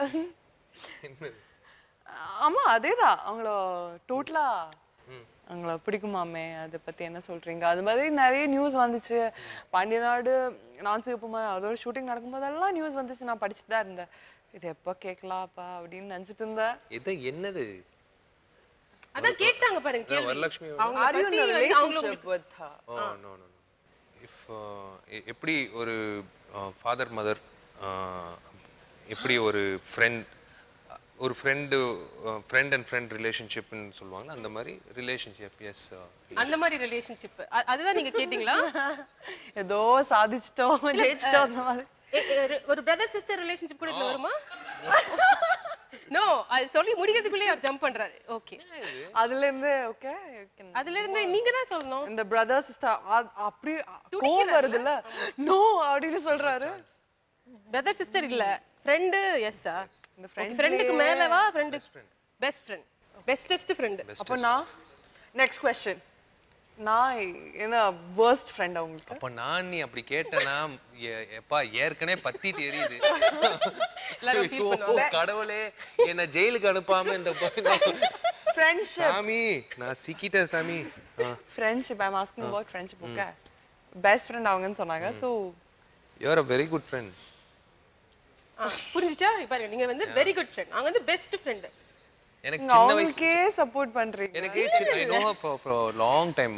ஆமா அதேதான் அவங்கள டோட்டலா அவங்கள பிடிக்குமாமே அதை பத்தி என்ன சொல்றீங்க அது மாதிரி நிறைய நியூஸ் வந்துச்சு பாண்டியநாடு நான் சிவப்புமா அதோட ஷூட்டிங் நடக்கும்போதெல்லாம் நியூஸ் வந்துச்சு நான் படிச்சுட்டு தான் இருந்தேன் இது எப்போ கேட்கலாப்பா அப்படின்னு நினைச்சிட்டு இருந்தேன் இது என்னது அதான் கேட்டாங்க பாருங்க அதான் கேள்வி வரலட்சுமி அவங்கள Are you in பத்தி a வந்து relationship அவங்களுக்கு with her? Oh no no if எப்படி ஒரு ஃபாதர் மதர் எப்படி ஒரு ஃப்ரெண்ட் ஒரு ஃப்ரெண்டு ஃப்ரெண்ட் அண்ட் ஃப்ரெண்ட் ரிலேஷன்ஷிப்னு சொல்லுவாங்கல்ல அந்த மாதிரி ரிலேஷன்ஷிப் எஸ் அந்த மாதிரி ரிலேஷன்ஷிப் அதுதான் நீங்க கேட்டீங்களா ஏதோ சாதிச்சிட்டோம் ஜெயிச்சிட்டோம் அந்த மாதிரி எ- எ- ஒரு- ஒரு பிரதர் சிஸ்டர் ரிலேஷன்ஷிப் கூட இதுல வருமா நோ அது சொல்லி முடிக்கிறதுக்குள்ளே அவர் ஜம்ப் பண்றாரு ஓகே அதுல இருந்து ஓகே அதுல இருந்து நீங்க தான் சொல்லணும் இந்த பிரதர் சிஸ்டர் அப்படி கோவம் வருதுல்ல நோ அப்படின்னு சொல்றாரு பிரதர் சிஸ்டர் இல்ல ஃப்ரெண்டு எஸ் சார் இந்த ஃப்ரெண்டுக்கு மேலவா friend best friend bestest friend அப்போ நான் நெக்ஸ்ட் கொஸ்டின் நான் என்ன worst ஃப்ரெண்ட் அவங்களுக்கு அப்ப நான் நீ அப்படி கேட்டனா எ- எப்பா ஏற்கனவே பத்திட்டு எரியுது எல்லாரும் feel ஐயோ, பண்ணுவாங்க. கடவுளே என்ன ஜெயிலுக்கு அனுப்பாம இந்த ஃப்ரெண்ட்ஷிப் சாமி நான் சிக்கிட்டேன் சாமி ஆ. Friendship I asking about friendship okay best friend அவங்கன்னு சொன்னாங்க so you are a very good friend புரிஞ்சுச்சா பாருங்க நீங்க வந்து வெரி குட் ஃப்ரெண்ட் அவங்க வந்து பெஸ்ட் ஃப்ரெண்ட் எனக்கு நீங்க சின்ன வயசு அவங்களுக்கே சப்போர்ட் பண்றீங்க எனக்கு I know for for long time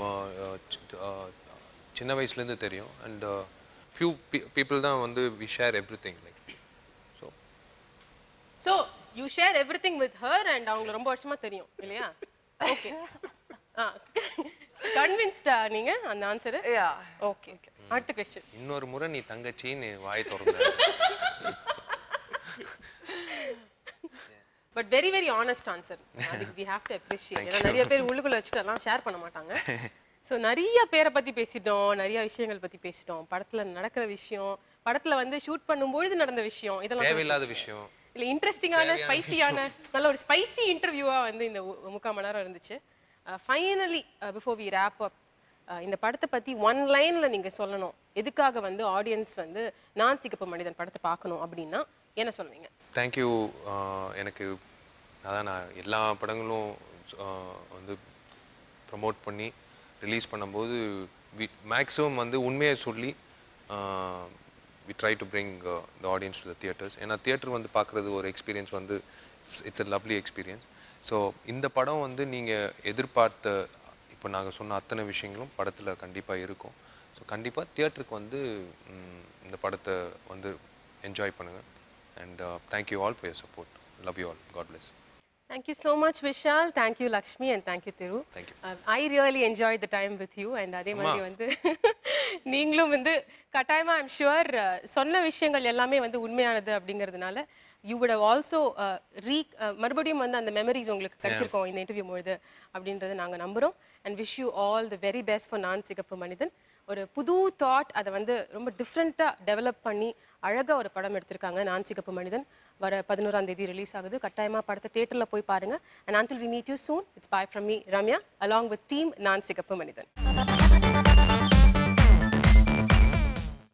சின்ன வயசுலேருந்து தெரியும் அண்ட் ஃபியூ பீப்புள் தான் வந்து we share everything like so so you share everything with her and அவங்களை ரொம்ப வருஷமா தெரியும் இல்லையா ஓகே ஆ கன்வின்ஸ்டா நீங்க அந்த ஆன்சரு யா ஓகே ஓகே அடுத்த கொஸ்டின் இன்னொரு முறை நீ தங்கச்சின்னு வாய் திறந்த but very very honest answer அதுக்கு வி ஹேவ் டு அப்ரிஷியேட் ஏன்னா நிறைய பேர் உள்ளுக்குள்ள வச்சுட்டு எல்லாம் ஷேர் பண்ண மாட்டாங்க ஸோ நிறைய பேரை பத்தி பேசிட்டோம் நிறைய விஷயங்கள் பத்தி பேசிட்டோம் படத்துல நடக்கிற விஷயம் படத்துல வந்து ஷூட் பண்ணும்பொழுது நடந்த விஷயம் இதெல்லாம் தேவையில்லாத விஷயம் இல்ல இன்ட்ரெஸ்டிங்கான ஸ்பைசியான நல்ல ஒரு ஸ்பைசி இன்டர்வியூவா வந்து இந்த ஒ- முக்கால் மணி நேரம் இருந்துச்சு finally before we wrap up இந்த படத்தை பத்தி ஒன் லைன்ல நீங்க சொல்லணும் எதுக்காக வந்து ஆடியன்ஸ் வந்து நான் சிகப்பு மனிதன் படத்தை பார்க்கணும் அப்படின்னா என்ன சொல்லுவீங்க தேங்க்யூ எனக்கு அதான் நான் எல்லா படங்களும் ஆஹ், வந்து ப்ரமோட் பண்ணி ரிலீஸ் பண்ணும்போது வி மேக்ஸிமம் வந்து உண்மையை சொல்லி we try to bring the audience to the theatres ஏன்னா தியேட்டர் வந்து பார்க்குறது ஒரு எக்ஸ்பீரியன்ஸ் வந்து it's a lovely experience so இந்த படம் வந்து நீங்கள் எதிர்பார்த்த இப்போ நாங்கள் சொன்ன அத்தனை விஷயங்களும் படத்தில் கண்டிப்பாக இருக்கும் ஸோ கண்டிப்பாக தியேட்டருக்கு வந்து ம், இந்த படத்தை வந்து என்ஜாய் பண்ணுங்கள் and thank you all for your support love you all God bless Thank you so much, Vishal. Thank you, Lakshmi, and thank you, Thiru. Thank you. Uh, I really enjoyed the time with you, and அதே மாதிரி வந்து நீங்களும் வந்து கட்டாயமா I'm sure சொன்ன விஷயங்கள் எல்லாமே வந்து உண்மையானது அப்படிங்கிறதுனால யூ would have ஆல்சோ ரீ மறுபடியும் வந்து அந்த மெமரிஸ் உங்களுக்கு கிடைச்சிருக்கோம் இந்த இன்டர்வியூ பொழுது அப்படின்றத நாங்க நம்புறோம் and wish you all the very best for Naan Sigappu மனிதன் ஒரு புது தாட் அதை வந்து ரொம்ப டிஃப்ரெண்ட்டாக டெவலப் பண்ணி அழகாக ஒரு படம் எடுத்திருக்காங்க நான் சிகப்பு மனிதன் வர பதினோராம் தேதி ரிலீஸ் ஆகுது கட்டாயமாக படத்தை தேட்டரில் போய் பாருங்க and until we meet you soon it's bye from me Ramya along with team நான் சிகப்பு மனிதன்